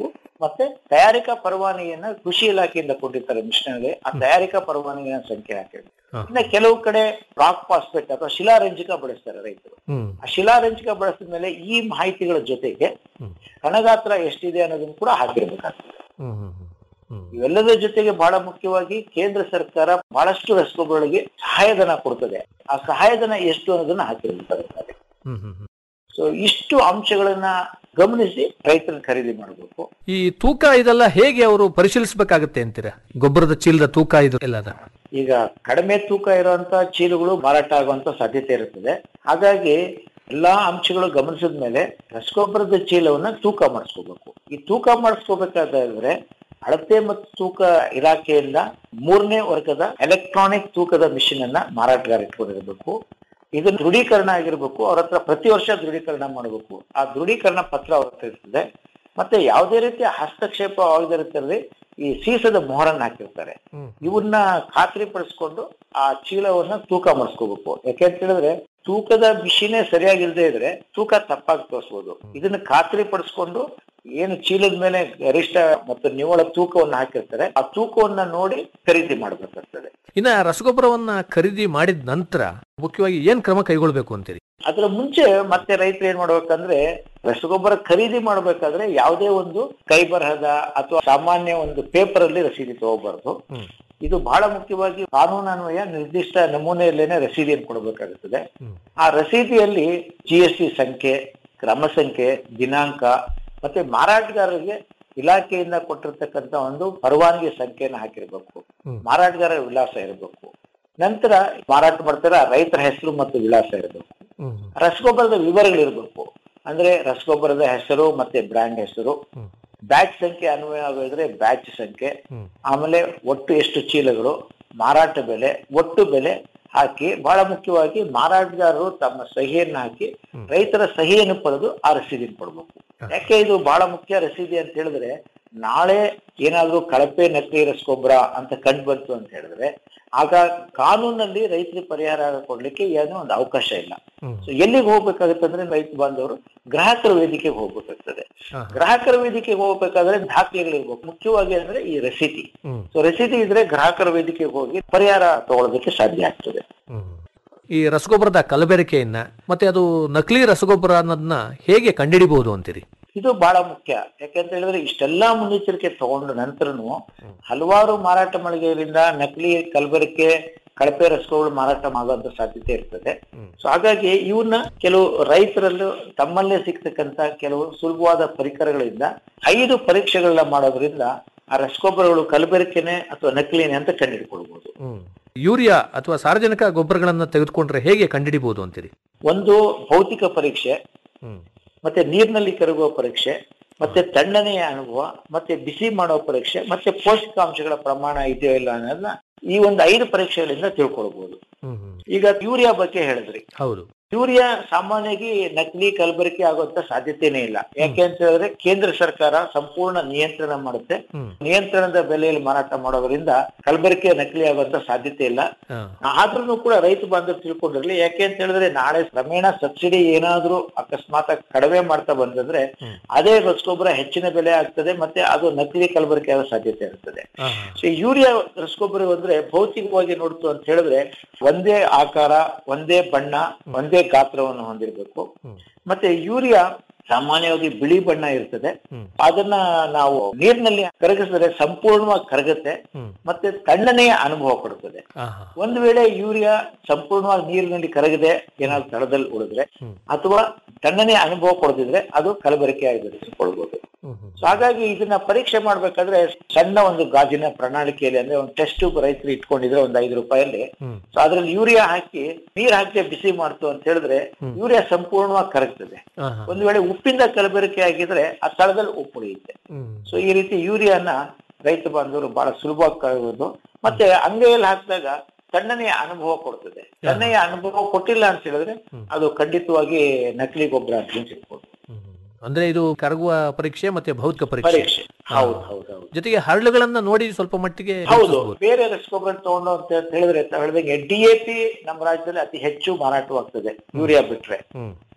ಮತ್ತೆ ತಯಾರಿಕಾ ಪರವಾನಗಿಯನ್ನ ಕೃಷಿ ಇಲಾಖೆಯಿಂದ ಕೊಟ್ಟಿರ್ತಾರೆ ಮಿಷನರಿ ಆ ತಯಾರಿಕಾ ಪರವಾನಗಿಯ ಸಂಖ್ಯೆ ಹಾಕಿದ್ರು ಹಾ. ಇನ್ನ ಕೆಲವು ಕಡೆ ರಾಕ್ ಫಾಸ್ಫೇಟ್ ಅಥವಾ ಶಿಲಾರಂಜಕ ಬಳಸ್ತಾರೆ ರೈತರು ಹ್ಮ್ ಆ ಶಿಲಾರಂಜಕ ಬಳಸಿದ ಮೇಲೆ ಈ ಮಾಹಿತಿಗಳ ಜೊತೆಗೆ ಹ್ಮ್. ಕಣಗಾತ್ರ ಎಷ್ಟಿದೆ ಅನ್ನೋದನ್ನು ಕೂಡ ಹಾಕಿರ್ಬೇಕಾಗ್ತದೆ ಹ್ಮ್ ಹ್ಮ್ ಹ್ಮ್ ಹ್ಮ್ ಇವೆಲ್ಲದರ ಜೊತೆಗೆ ಬಹಳ ಮುಖ್ಯವಾಗಿ ಕೇಂದ್ರ ಸರ್ಕಾರ ಬಹಳಷ್ಟು ರಸಗೊಬ್ಬರಗಳಿಗೆ ಸಹಾಯಧನ ಕೊಡ್ತದೆ ಆ ಸಹಾಯಧನ ಎಷ್ಟು ಅನ್ನೋದನ್ನ ಹಾಕಿರ್ಬೇಕಾಗುತ್ತೆ ಹ್ಮ್ ಹ್ಮ್ ಹ್ಮ್ ಸೊ ಇಷ್ಟು ಅಂಶಗಳನ್ನ ಗಮನಿಸಿ ರೈತರು ಖರೀದಿ ಮಾಡಬೇಕು ಈ ತೂಕ ಇದೆಲ್ಲ ಹೇಗೆ ಅವರು ಪರಿಶೀಲಿಸಬೇಕಾಗತ್ತೆ ಅಂತೀರಾ ಗೊಬ್ಬರದ ಚೀಲದ ತೂಕ ಇದು ಎಲ್ಲದ ಈಗ ಕಡಿಮೆ ತೂಕ ಇರುವಂತ ಚೀಲಗಳು ಮಾರಾಟ ಆಗುವಂತ ಸಾಧ್ಯತೆ ಇರುತ್ತದೆ ಹಾಗಾಗಿ ಎಲ್ಲಾ ಅಂಶಗಳು ಗಮನಿಸಿದ ಮೇಲೆ ರಸಗೊಬ್ಬರದ ಚೀಲವನ್ನ ತೂಕ ಮಾಡಿಸ್ಕೋಬೇಕು ಈ ತೂಕ ಮಾಡಿಸ್ಕೋಬೇಕಾದ್ರೆ ಅಳತೆ ಮತ್ತು ತೂಕ ಇಲಾಖೆಯಿಂದ ಮೂರನೇ ವರ್ಗದ ಎಲೆಕ್ಟ್ರಾನಿಕ್ ತೂಕದ ಮಿಷಿನ್ ಅನ್ನ ಮಾರಾಟಗಾರ ಇಟ್ಕೊಂಡಿರಬೇಕು ಇದು ದೃಢೀಕರಣ ಆಗಿರ್ಬೇಕು ಅವ್ರ ಹತ್ರ ಪ್ರತಿ ವರ್ಷ ದೃಢೀಕರಣ ಮಾಡಬೇಕು ಆ ದೃಢೀಕರಣ ಪತ್ರ ಅವ್ರ ಹತ್ರ ಇರ್ತದೆ ಮತ್ತೆ ಯಾವುದೇ ರೀತಿಯ ಹಸ್ತಕ್ಷೇಪ ಆಗದಿರುತ್ತಲ್ಲಿ ಈ ಸೀಸದ ಮೊಹರನ್ನ ಹಾಕಿರ್ತಾರೆ ಇವನ್ನ ಖಾತ್ರಿ ಪಡಿಸ್ಕೊಂಡು ಆ ಚೀಲವನ್ನ ತೂಕ ಮಾಡಿಸ್ಕೋಬೇಕು ಯಾಕೆಂತ ಹೇಳಿದ್ರೆ ತೂಕದ ಮಿಷಿನೇ ಸರಿಯಾಗಿಲ್ದೇ ಇದ್ರೆ ತೂಕ ತಪ್ಪಾಗಿ ತೋರಿಸ್ಬೋದು ಇದನ್ನ ಖಾತ್ರಿ ಪಡಿಸ್ಕೊಂಡು ಏನು ಚೀಲದ ಮೇಲೆ ಗರಿಷ್ಠ ಮತ್ತು ನಿವ್ವಳ ತೂಕವನ್ನು ಹಾಕಿರ್ತಾರೆ ಆ ತೂಕವನ್ನ ನೋಡಿ ಖರೀದಿ ಮಾಡ್ಬೇಕಾಗ್ತದೆ ಇನ್ನ ರಸಗೊಬ್ಬರವನ್ನ ಖರೀದಿ ಮಾಡಿದ ನಂತರ ಮುಖ್ಯವಾಗಿ ಏನ್ ಕ್ರಮ ಕೈಗೊಳ್ಬೇಕು ಅಂತೀರಿ ಅದರ ಮುಂಚೆ ಮತ್ತೆ ರೈತರು ಏನ್ ಮಾಡ್ಬೇಕಂದ್ರೆ ರಸಗೊಬ್ಬರ ಖರೀದಿ ಮಾಡ್ಬೇಕಾದ್ರೆ ಯಾವುದೇ ಒಂದು ಕೈ ಬರಹದ ಅಥವಾ ಸಾಮಾನ್ಯ ಒಂದು ಪೇಪರ್ ಅಲ್ಲಿ ರಸೀದಿ ತಗೋಬಾರ್ದು ಹ್ಮ್. ಇದು ಬಹಳ ಮುಖ್ಯವಾಗಿ ಕಾನೂನನ್ವಯ ನಿರ್ದಿಷ್ಟ ನಮೂನೆಯಲ್ಲೇನೆ ರಸೀದಿಯನ್ನು ಕೊಡಬೇಕಾಗುತ್ತದೆ ಹ್ಮ್. ಆ ರಸೀದಿಯಲ್ಲಿ ಜಿ ಎಸ್ ಟಿ ಸಂಖ್ಯೆ ಕ್ರಮ ಸಂಖ್ಯೆ ದಿನಾಂಕ ಮತ್ತೆ ಮಾರಾಟಗಾರರಿಗೆ ಇಲಾಖೆಯಿಂದ ಕೊಟ್ಟಿರ್ತಕ್ಕಂತ ಒಂದು ಪರವಾನಗಿ ಸಂಖ್ಯೆಯನ್ನು ಹಾಕಿರ್ಬೇಕು ಹ್ಮ್. ಮಾರಾಟಗಾರರ ವಿಳಾಸ ಇರಬೇಕು ನಂತರ ಮಾರಾಟ ಮಾಡ್ತಾರ ರೈತರ ಹೆಸರು ಮತ್ತು ವಿಳಾಸ ಇರಬೇಕು ಹ್ಮ್ ರಸಗೊಬ್ಬರದ ವಿವರಗಳಿರ್ಬೇಕು ಅಂದ್ರೆ ರಸಗೊಬ್ಬರದ ಹೆಸರು ಮತ್ತೆ ಬ್ರ್ಯಾಂಡ್ ಹೆಸರು ಹ್ಮ್. ಬ್ಯಾಚ್ ಸಂಖ್ಯೆ ಅನ್ವಯವಾಗಿದ್ರೆ ಬ್ಯಾಚ್ ಸಂಖ್ಯೆ ಹ್ಮ್. ಆಮೇಲೆ ಒಟ್ಟು ಎಷ್ಟು ಚೀಲಗಳು ಮಾರಾಟ ಬೆಲೆ ಒಟ್ಟು ಬೆಲೆ ಹಾಕಿ ಬಹಳ ಮುಖ್ಯವಾಗಿ ಮಾರಾಟಗಾರರು ತಮ್ಮ ಸಹಿಯನ್ನು ಹಾಕಿ ರೈತರ ಸಹಿಯನ್ನು ಪಡೆದು ಆ ರಸೀದಿನ ಕೊಡ್ಬೇಕು ಯಾಕೆ ಇದು ಬಹಳ ಮುಖ್ಯ ರಸೀದಿ ಅಂತ ಹೇಳಿದ್ರೆ ನಾಳೆ ಏನಾದ್ರೂ ಕಳಪೆ ನಕಲಿ ರಸಗೊಬ್ಬರ ಅಂತ ಕಂಡು ಬಂತು ಅಂತ ಹೇಳಿದ್ರೆ ಆಗ ಕಾನೂನಲ್ಲಿ ರೈತರಿಗೆ ಪರಿಹಾರ ಕೊಡ್ಲಿಕ್ಕೆ ಏನೋ ಒಂದು ಅವಕಾಶ ಇಲ್ಲ ಹ್ಮ್. ಸೊ ಎಲ್ಲಿಗೆ ಹೋಗ್ಬೇಕಾಗುತ್ತೆ ಅಂದ್ರೆ ರೈತ ಬಾಂಧವರು ಗ್ರಾಹಕರ ವೇದಿಕೆಗೆ ಹೋಗ್ಬೇಕಾಗ್ತದೆ ಹಾ. ಗ್ರಾಹಕರ ವೇದಿಕೆಗೆ ಹೋಗ್ಬೇಕಾದ್ರೆ ದಾಖಲೆಗಳಿರ್ಬೇಕು ಮುಖ್ಯವಾಗಿ ಅಂದ್ರೆ ಈ ರಸೀದಿ ಹ್ಮ್. ಸೊ ರಸೀದಿ ಇದ್ರೆ ಗ್ರಾಹಕರ ವೇದಿಕೆಗೆ ಹೋಗಿ ಪರಿಹಾರ ತಗೊಳ್ಳೋದಕ್ಕೆ ಸಾಧ್ಯ ಆಗ್ತದೆ ಹ್ಮ್. ಈ ರಸಗೊಬ್ಬರದ ಕಲಬೆರಕೆಯನ್ನ ಮತ್ತೆ ಅದು ನಕಲಿ ರಸಗೊಬ್ಬರ ಅನ್ನೋದನ್ನ ಹೇಗೆ ಕಂಡುಹಿಡಿಬಹುದು ಅಂತೀರಿ ಇದು ಬಹಳ ಮುಖ್ಯ ಯಾಕಂತ ಹೇಳಿದ್ರೆ ಇಷ್ಟೆಲ್ಲಾ ಮುನ್ನೆಚ್ಚರಿಕೆ ತಗೊಂಡ ನಂತರನು ಹಲವಾರು ಮಾರಾಟ ಮಳಿಗೆಗಳಿಂದ ನಕಲಿ ಕಲಬೆರಕೆ ಕಳಪೆ ರಸಗೊಬ್ಬರ ಮಾರಾಟ ಮಾಡುವಂತ ಸಾಧ್ಯತೆ ಇರ್ತದೆ ಸೊ ಹಾಗಾಗಿ ಇವನ್ನ ಕೆಲವು ರೈತರಲ್ಲೂ ತಮ್ಮಲ್ಲೇ ಸಿಗ್ತಕ್ಕಂತ ಕೆಲವು ಸುಲಭವಾದ ಪರಿಕರಗಳಿಂದ ಐದು ಪರೀಕ್ಷೆಗಳನ್ನ ಮಾಡೋದ್ರಿಂದ ಆ ರಸಗೊಬ್ಬರಗಳು ಕಲಬೆರಕೆನೆ ಅಥವಾ ನಕಲಿನೇ ಅಂತ ಕಂಡುಹಿಡ್ಕೊಳ್ಬಹುದು ಯೂರಿಯಾ ಅಥವಾ ಸಾರ್ವಜನಿಕ ಗೊಬ್ಬರಗಳನ್ನ ತೆಗೆದುಕೊಂಡ್ರೆ ಹೇಗೆ ಕಂಡುಹಿಡಿಬಹುದು ಅಂತೀರಿ ಒಂದು ಭೌತಿಕ ಪರೀಕ್ಷೆ ಹ್ಮ್. ಮತ್ತೆ ನೀರಿನಲ್ಲಿ ಕರಗುವ ಪರೀಕ್ಷೆ ಮತ್ತೆ ತಣ್ಣನೆಯ ಅನುಭವ ಮತ್ತೆ ಬಿಸಿ ಮಾಡುವ ಪರೀಕ್ಷೆ ಮತ್ತೆ ಪೌಷ್ಟಿಕಾಂಶಗಳ ಪ್ರಮಾಣ ಇದೆಯೋ ಇಲ್ಲ ಅನ್ನೋದನ್ನ ಈ ಒಂದು ಐದು ಪರೀಕ್ಷೆಗಳಿಂದ ತಿಳ್ಕೊಳ್ಬಹುದು ಹ್ಮ್ ಹ್ಮ್. ಈಗ ಯೂರಿಯಾ ಬಗ್ಗೆ ಹೇಳಿದ್ರಿ ಹೌದು ಯೂರಿಯಾ ಸಾಮಾನ್ಯವಾಗಿ ನಕಲಿ ಕಲಬೆರಕೆ ಆಗುವಂತ ಸಾಧ್ಯತೆನೇ ಇಲ್ಲ ಯಾಕೆ ಅಂತ ಹೇಳಿದ್ರೆ ಕೇಂದ್ರ ಸರ್ಕಾರ ಸಂಪೂರ್ಣ ನಿಯಂತ್ರಣ ಮಾಡುತ್ತೆ ಹ್ಮ್. ನಿಯಂತ್ರಣದ ಬೆಲೆಯಲ್ಲಿ ಮಾರಾಟ ಮಾಡೋದ್ರಿಂದ ಕಲಬೆರಕೆ ನಕಲಿ ಆಗುವಂತ ಸಾಧ್ಯತೆ ಇಲ್ಲ ಹಾ. ಆದ್ರೂ ಕೂಡ ರೈತ ಬಾಂಧವರು ತಿಳ್ಕೊಂಡಿರ್ಲಿ ಯಾಕೆ ಅಂತ ಹೇಳಿದ್ರೆ ನಾಳೆ ಕ್ರಮೇಣ ಸಬ್ಸಿಡಿ ಏನಾದ್ರೂ ಅಕಸ್ಮಾತ್ ಆಗಿ ಕಡಿಮೆ ಮಾಡ್ತಾ ಬಂದಂದ್ರೆ ಹ್ಮ್. ಅದೇ ರಸಗೊಬ್ಬರ ಹೆಚ್ಚಿನ ಬೆಲೆ ಆಗ್ತದೆ ಮತ್ತೆ ಅದು ನಕಲಿ ಕಲಬೆರಕೆ ಆಗೋ ಸಾಧ್ಯತೆ ಇರ್ತದೆ ಹಾ, ಸೊ ಯೂರಿಯಾ ರಸಗೊಬ್ಬರ ಅಂದ್ರೆ ಭೌತಿಕವಾಗಿ ನೋಡ್ತು ಅಂತ ಹೇಳಿದ್ರೆ ಒಂದೇ ಆಕಾರ ಒಂದೇ ಬಣ್ಣ ಒಂದೇ ಗಾತ್ರವನ್ನು ಹೊಂದಿರಬೇಕು ಹ್ಮ್. ಮತ್ತೆ ಯೂರಿಯಾ ಸಾಮಾನ್ಯವಾಗಿ ಬಿಳಿ ಬಣ್ಣ ಇರ್ತದೆ ಹ್ಮ್. ಅದನ್ನ ನಾವು ನೀರಿನಲ್ಲಿ ಕರಗಿಸಿದ್ರೆ ಸಂಪೂರ್ಣವಾಗಿ ಕರಗುತ್ತೆ ಹ್ಮ್. ಮತ್ತೆ ತಣ್ಣನೆಯ ಅನುಭವ ಕೊಡುತ್ತದೆ ಹಾ, ಹಾ. ಒಂದು ವೇಳೆ ಯೂರಿಯಾ ಸಂಪೂರ್ಣವಾಗಿ ನೀರಿನಲ್ಲಿ ಕರಗದೆ ಏನಾದ್ರು ತಳದಲ್ಲಿ ಉಳಿದ್ರೆ ಹ್ಮ್. ಅಥವಾ ತಣ್ಣನೆಯ ಅನುಭವ ಕೊಡದಿದ್ರೆ ಅದು ಕಲಬೆರಕೆ ಆಗಿರಿಸಿಕೊಳ್ಬಹುದು ಹ್ಮ್ ಹ್ಮ್. ಸೊ ಹಾಗಾಗಿ ಇದನ್ನ ಪರೀಕ್ಷೆ ಮಾಡ್ಬೇಕಾದ್ರೆ ಸಣ್ಣ ಒಂದು ಗಾಜಿನ ಪ್ರಣಾಳಿಕೆಯಲ್ಲಿ ಅಂದ್ರೆ ಒಂದು ಟೆಸ್ಟ್ ಟ್ಯೂಬ್ ರೈತರು ಇಟ್ಕೊಂಡಿದ್ರೆ ಒಂದು ಐದು ರೂಪಾಯಲ್ಲಿ ಹ್ಮ್. ಸೊ ಅದ್ರಲ್ಲಿ ಯೂರಿಯಾ ಹಾಕಿ ನೀರ್ ಹಾಕಿ ಬಿಸಿ ಮಾಡ್ತು ಅಂತ ಹೇಳಿದ್ರೆ ಯೂರಿಯಾ ಸಂಪೂರ್ಣವಾಗಿ ಕರಗ್ತದೆ ಹಾ, ಹಾ. ಒಂದು ವೇಳೆ ಉಪ್ಪಿಂದ ಕಲಬೆರಕೆ ಆಗಿದ್ರೆ ಆ ಸ್ಥಳದಲ್ಲಿ ಉಪ್ಪು ಉಳಿಯುತ್ತೆ ಹ್ಮ್. ಸೊ ಈ ರೀತಿ ಯೂರಿಯಾನ ರೈತ ಬಾಂಧವರು ಬಹಳ ಸುಲಭವಾಗಿ ಕಳೆಯುವುದು ಮತ್ತೆ ಅಂಗೈಯಲ್ಲಿ ಹಾಕಿದಾಗ ತಣ್ಣನೆಯ ಅನುಭವ ಕೊಡ್ತದೆ ತಣ್ಣನೆಯ ಅನುಭವ ಕೊಟ್ಟಿಲ್ಲ ಅಂತ ಹೇಳಿದ್ರೆ ಅದು ಖಂಡಿತವಾಗಿ ನಕಲಿ ಗೊಬ್ಬರ ಅಂತ ತಿಳ್ಬೋದು ಹ್ಮ್. ಅಂದ್ರೆ ಇದು ಕರಗುವ ಪರೀಕ್ಷೆ ಮತ್ತೆ ಭೌತಿಕ ಪರೀಕ್ಷೆ ಪರೀಕ್ಷೆ ಹೌದು ಹೌದು ಹೌದು ಜೊತೆಗೆ ಹರಳುಗಳನ್ನ ನೋಡಿ ಸ್ವಲ್ಪ ಮಟ್ಟಿಗೆ ಹೌದು ಗುರುತಿಸ್ಬೋದು. ಬೇರೆ ರಸಗೊಬ್ಬರ ತಗೊಂಡು ಅಂತ ಹೇಳಿದ್ರೆ ತಾವ್ ಹೇಳ್ದಂಗೆ ಡಿ ಎ ಪಿ ನಮ್ಮ ರಾಜ್ಯದಲ್ಲಿ ಅತಿ ಹೆಚ್ಚು ಮಾರಾಟವಾಗ್ತದೆ ಯೂರಿಯಾ ಬಿಟ್ರೆ ಹ್ಮ್.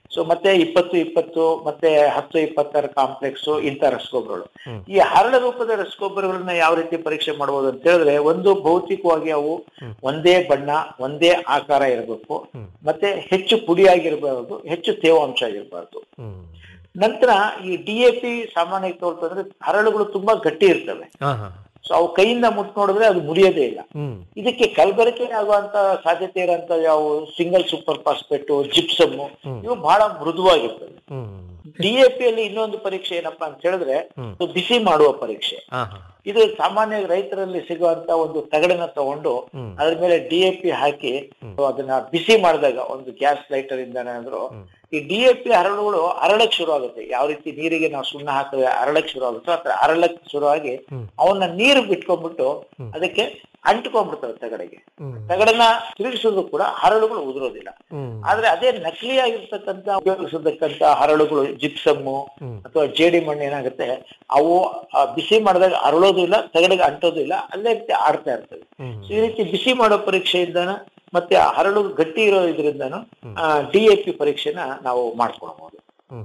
ಸೊ ಮತ್ತೆ ಇಪ್ಪತ್ತು ಇಪ್ಪತ್ತು ಮತ್ತೆ ಹತ್ತು ಇಪ್ಪತ್ತರ ಕಾಂಪ್ಲೆಕ್ಸ್ ಇಂಥ ರಸಗೊಬ್ಬರಗಳು ಈ ಹರಳ ರೂಪದ ರಸಗೊಬ್ಬರಗಳನ್ನ ಯಾವ ರೀತಿ ಪರೀಕ್ಷೆ ಮಾಡಬಹುದು ಅಂತ ಹೇಳಿದ್ರೆ ಒಂದು ಭೌತಿಕವಾಗಿ ಅವು ಒಂದೇ ಬಣ್ಣ ಒಂದೇ ಆಕಾರ ಇರಬೇಕು ಮತ್ತೆ ಹೆಚ್ಚು ಪುಡಿಯಾಗಿರಬಾರದು ಹೆಚ್ಚು ತೇವಾಂಶ ಆಗಿರಬಾರ್ದು ನಂತರ ಈ ಡಿ ಎ ಪಿ ಸಾಮಾನ್ಯವಾಗಿ ತೋರ್ತಂದ್ರೆ ಹರಳುಗಳು ತುಂಬಾ ಗಟ್ಟಿ ಇರ್ತವೆ ಹಾ ಹಾ ಸೊ ಅವು ಕೈಯಿಂದ ಮುಟ್ ನೋಡಿದ್ರೆ ಅದು ಮುರಿಯೋದೇ ಇಲ್ಲ ಹ್ಮ್ ಇದಕ್ಕೆ ಕಲಬೆರಕೆ ಆಗುವಂತ ಸಾಧ್ಯತೆ ಇರುವಂತ ಯಾವ ಸಿಂಗಲ್ ಸೂಪರ್ ಫಾಸ್ಫೇಟ್ ಜಿಪ್ಸಮ್ ಇವು ಬಹಳ ಮೃದುವಾಗಿರ್ತವೆ ಹ್ಮ್ ಡಿ ಎ ಪಿ ಅಲ್ಲಿ ಇನ್ನೊಂದು ಪರೀಕ್ಷೆ ಏನಪ್ಪಾ ಅಂತ ಹೇಳಿದ್ರೆ ಅದು ಬಿಸಿ ಮಾಡುವ ಪರೀಕ್ಷೆ ಹಾ ಹಾ ಇದು ಸಾಮಾನ್ಯವಾಗಿ ರೈತರಲ್ಲಿ ಸಿಗುವಂತ ಒಂದು ತಗಡನ್ನ ತಗೊಂಡು ಅದ್ರ ಮೇಲೆ ಡಿ ಎ ಪಿ ಹಾಕಿ ಅದನ್ನ ಬಿಸಿ ಮಾಡಿದಾಗ ಒಂದು ಗ್ಯಾಸ್ ಲೈಟರ್ ಇಂದಾನಾದ್ರೂ ಈ ಡಿ ಎ ಪಿ ಹರಳುಗಳು ಅರಳಕ್ ಶುರು ಆಗುತ್ತೆ ಯಾವ ರೀತಿ ನೀರಿಗೆ ನಾವು ಸುಣ್ಣ ಹಾಕಿದ್ರೆ ಅರಳಕ್ ಶುರು ಆಗುತ್ತೋ ಆತರ ಅರಳಕ್ ಶುರುವಾಗಿ ಅವನ್ನ ನೀರು ಬಿಟ್ಕೊಂಡ್ಬಿಟ್ಟು ಅದಕ್ಕೆ ಅಂಟ್ಕೊಂಡ್ಬಿಡ್ತವೆ ತಗಡೆಗೆ ತಗಡನ್ನ ತಿರುಗಿಸೋದು ಕೂಡ ಹರಳುಗಳು ಉದುರೋದಿಲ್ಲ ಆದ್ರೆ ಅದೇ ನಕಲಿಯಾಗಿರ್ತಕ್ಕಂಥ ಉಪಯೋಗಿಸತಕ್ಕಂತ ಹರಳುಗಳು ಜಿಪ್ಸಮ್ಮು ಅಥವಾ ಜೇಡಿ ಮಣ್ಣು ಏನಾಗುತ್ತೆ ಅವು ಆ ಬಿಸಿ ಮಾಡಿದಾಗ ಅರಳೋದು ಇಲ್ಲ ತಗಡಿಗೆ ಅಂಟೋದು ಇಲ್ಲ ಅಲ್ಲೇ ರೀತಿ ಆಡ್ತಾ ಇರ್ತವೆ So ಈ ರೀತಿ ಬಿಸಿ ಮಾಡೋ ಪರೀಕ್ಷೆಯಿಂದನ ಮತ್ತೆ ಆ ಹರಳು ಗಟ್ಟಿ ಇರೋ ಇದರಿಂದನು ಡಿ ಎ ಪಿ ಪರೀಕ್ಷೆನ ನಾವು ಮಾಡ್ಕೊಳ್ಬಹುದು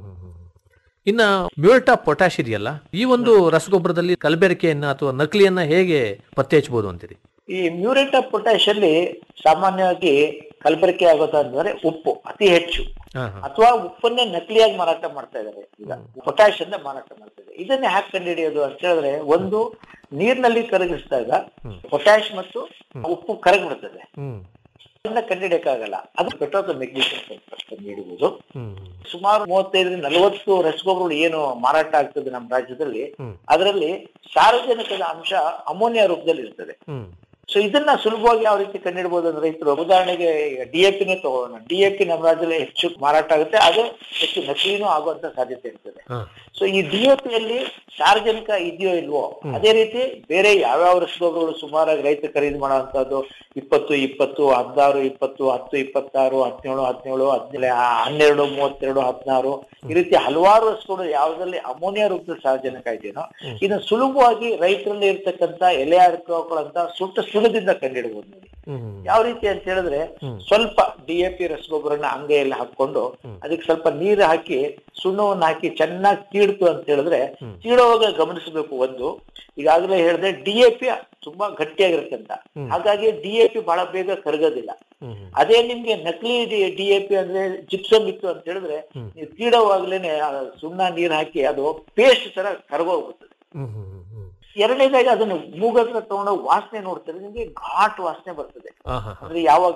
ಇನ್ನ ಮ್ಯೂರೇಟ್ ಆಫ್ ಪೊಟ್ಯಾಶ್ ಇದೆಯಲ್ಲ ಈ ಒಂದು ರಸಗೊಬ್ಬರದಲ್ಲಿ ಕಲಬೆರಕೆಯನ್ನ ಅಥವಾ ನಕಲಿಯನ್ನ ಹೇಗೆ ಪತ್ತೆ ಹಚ್ಚಬಹುದು ಅಂತೀರಿ ಈ ಮ್ಯೂರೇಟ್ ಆಫ್ ಪೊಟ್ಯಾಶ್ ಅಲ್ಲಿ ಸಾಮಾನ್ಯವಾಗಿ ಕಲಬೆರಕೆ ಆಗೋದಂದ್ರೆ ಉಪ್ಪು ಅತಿ ಹೆಚ್ಚು ಹಾ ಹಾ ಅಥವಾ ಉಪ್ಪನ್ನೇ ನಕಲಿಯಾಗಿ ಮಾರಾಟ ಮಾಡ್ತಾ ಇದ್ದಾರೆ ಈಗ ಪೊಟ್ಯಾಶ್ ಅನ್ನ ಮಾರಾಟ ಮಾಡ್ತಾ ಇದ್ದಾರೆ ಇದನ್ನೇ ಹ್ಯಾಕ್ ಕಂಡುಹಿಡಿಯೋದು ಅಂತ ಹೇಳಿದ್ರೆ ಒಂದು ನೀರಿನಲ್ಲಿ ಕರಗಿಸಿದಾಗ ಪೊಟ್ಯಾಶ್ ಮತ್ತು ಉಪ್ಪು ಕರಗ್ಬಿಡ್ತದೆ ಹ್ಮ್ ಅದನ್ನ ಕಂಡುಹಿಡಿಯಕ್ಕಾಗಲ್ಲ ಅದು ಪೆಟ್ರೋಲ್ ಮೆಗ್ನೀಷಿಯಂ ಕಂಡುಹಿಡಿಬಹುದು ಹ್ಮ್ ಸುಮಾರು ಮೂವತ್ತೈದರಿಂದ ನಲವತ್ತು ರಸಗೊಬ್ಬರಗಳು ಏನು ಮಾರಾಟ ಆಗ್ತದೆ ನಮ್ಮ ರಾಜ್ಯದಲ್ಲಿ ಅದರಲ್ಲಿ ಸಾರ್ವಜನಿಕದ ಅಂಶ ಅಮೋನಿಯಾ ರೂಪದಲ್ಲಿ ಇರ್ತದೆ ಹ್ಮ್ ಸೊ ಇದನ್ನ ಸುಲಭವಾಗಿ ಯಾವ ರೀತಿ ಕಂಡುಹಿಡಬಹುದು ಅಂದ್ರೆ ರೈತರು ಉದಾಹರಣೆಗೆ ಡಿ ಎ ಪಿನೇ ತಗೊಳ್ಳೋಣ ಡಿ ಎ ಪಿ ನಮ್ಮ ರಾಜ್ಯದಲ್ಲಿ ಹೆಚ್ಚು ಮಾರಾಟ ಆಗುತ್ತೆ ಅದು ಹೆಚ್ಚು ನಕಲಿನೂ ಆಗುವಂತ ಸಾಧ್ಯತೆ ಇರ್ತದೆ ಹಾ ಸೊ ಈ ಡಿ ಎ ಪಿಯಲ್ಲಿ ಸಾರ್ವಜನಿಕ ಇದೆಯೋ ಇಲ್ವೋ ಅದೇ ರೀತಿ ಬೇರೆ ಯಾವ್ಯಾವ ರಸಗೊಬ್ಬರಗಳು ಸುಮಾರಾಗಿ ರೈತರು ಖರೀದಿ ಮಾಡುವಂತದ್ದು ಇಪ್ಪತ್ತು ಇಪ್ಪತ್ತು ಹದಿನಾರು ಇಪ್ಪತ್ತು ಹತ್ತು ಇಪ್ಪತ್ತಾರು ಹದಿನೇಳು ಹದಿನೇಳು ಹದಿನೇಳು ಹನ್ನೆರಡು ಮೂವತ್ತೆರಡು ಹದಿನಾರು ಈ ರೀತಿ ಹಲವಾರು ರಸಗೊಬ್ಬರು ಯಾವ್ದ್ರಲ್ಲಿ ಅಮೋನಿಯಾ ರೂಪದಲ್ಲಿ ಸಾರ್ವಜನಿಕ ಇದೆಯೋ ಇದನ್ನ ಸುಲಭವಾಗಿ ರೈತರಲ್ಲಿ ಇರ್ತಕ್ಕಂತ ಎಲೆ ಹಾಕೊಳ್ಳಂತ ಸುಟ್ಟ ಸುಲಭದಿಂದ ಕಂಡುಹಿಡಬಹುದು ನೋಡಿ ಹ್ಮ್ ಯಾವ ರೀತಿ ಅಂತ ಹೇಳಿದ್ರೆ ಸ್ವಲ್ಪ ಡಿ ಎ ಪಿ ರಸಗೊಬ್ಬರನ ಅಂಗೈಯಲ್ಲಿ ಹಾಕೊಂಡು ಅದಕ್ಕೆ ಸ್ವಲ್ಪ ನೀರು ಹಾಕಿ ಸುಣ್ಣವನ್ನು ಹಾಕಿ ಚೆನ್ನಾಗಿ ತೀಡ್ತು ಅಂತ ಹೇಳಿದ್ರೆ ತೀಡುವಾಗ ಗಮನಿಸಬೇಕು ಒಂದು ಈಗಾಗಲೇ ಹೇಳಿದೆ ಡಿ ಎ ಪಿ ತುಂಬಾ ಗಟ್ಟಿಯಾಗಿರುತ್ತೆ ಅಂತ ಹಾಗಾಗಿ ಡಿ ಎ ಪಿ ಬಹಳ ಬೇಗ ಕರಗೋದಿಲ್ಲ ಅದೇ ನಿಮ್ಗೆ ನಕಲಿ ಡಿ ಎ ಪಿ ಅಂದ್ರೆ ಜಿಪ್ಸಮ್ ಇತ್ತು ಅಂತ ಹೇಳಿದ್ರೆ ನೀವು ತೀಡೋವಾಗ್ಲೇನೆ ಆ ಸುಣ್ಣ ನೀರು ಹಾಕಿ ಅದು ಪೇಸ್ಟ್ ತರ ಕರಗೋಗ್ಬಿಡ್ತದೆ ಹ್ಮ್ ಹ್ಮ್ ಹ್ಮ್ ಎರಡನೇದಾಗಿ ಅದನ್ನು ಮೂಗತ್ರ ತಗೊಂಡೋಗಿ ವಾಸನೆ ನೋಡ್ತಾರೆ ನಿಮ್ಗೆ ಘಾಟ್ ವಾಸನೆ ಬರ್ತದೆ ಹಾ ಹಾ ಹಾ ಅಂದ್ರೆ ಯಾವಾಗ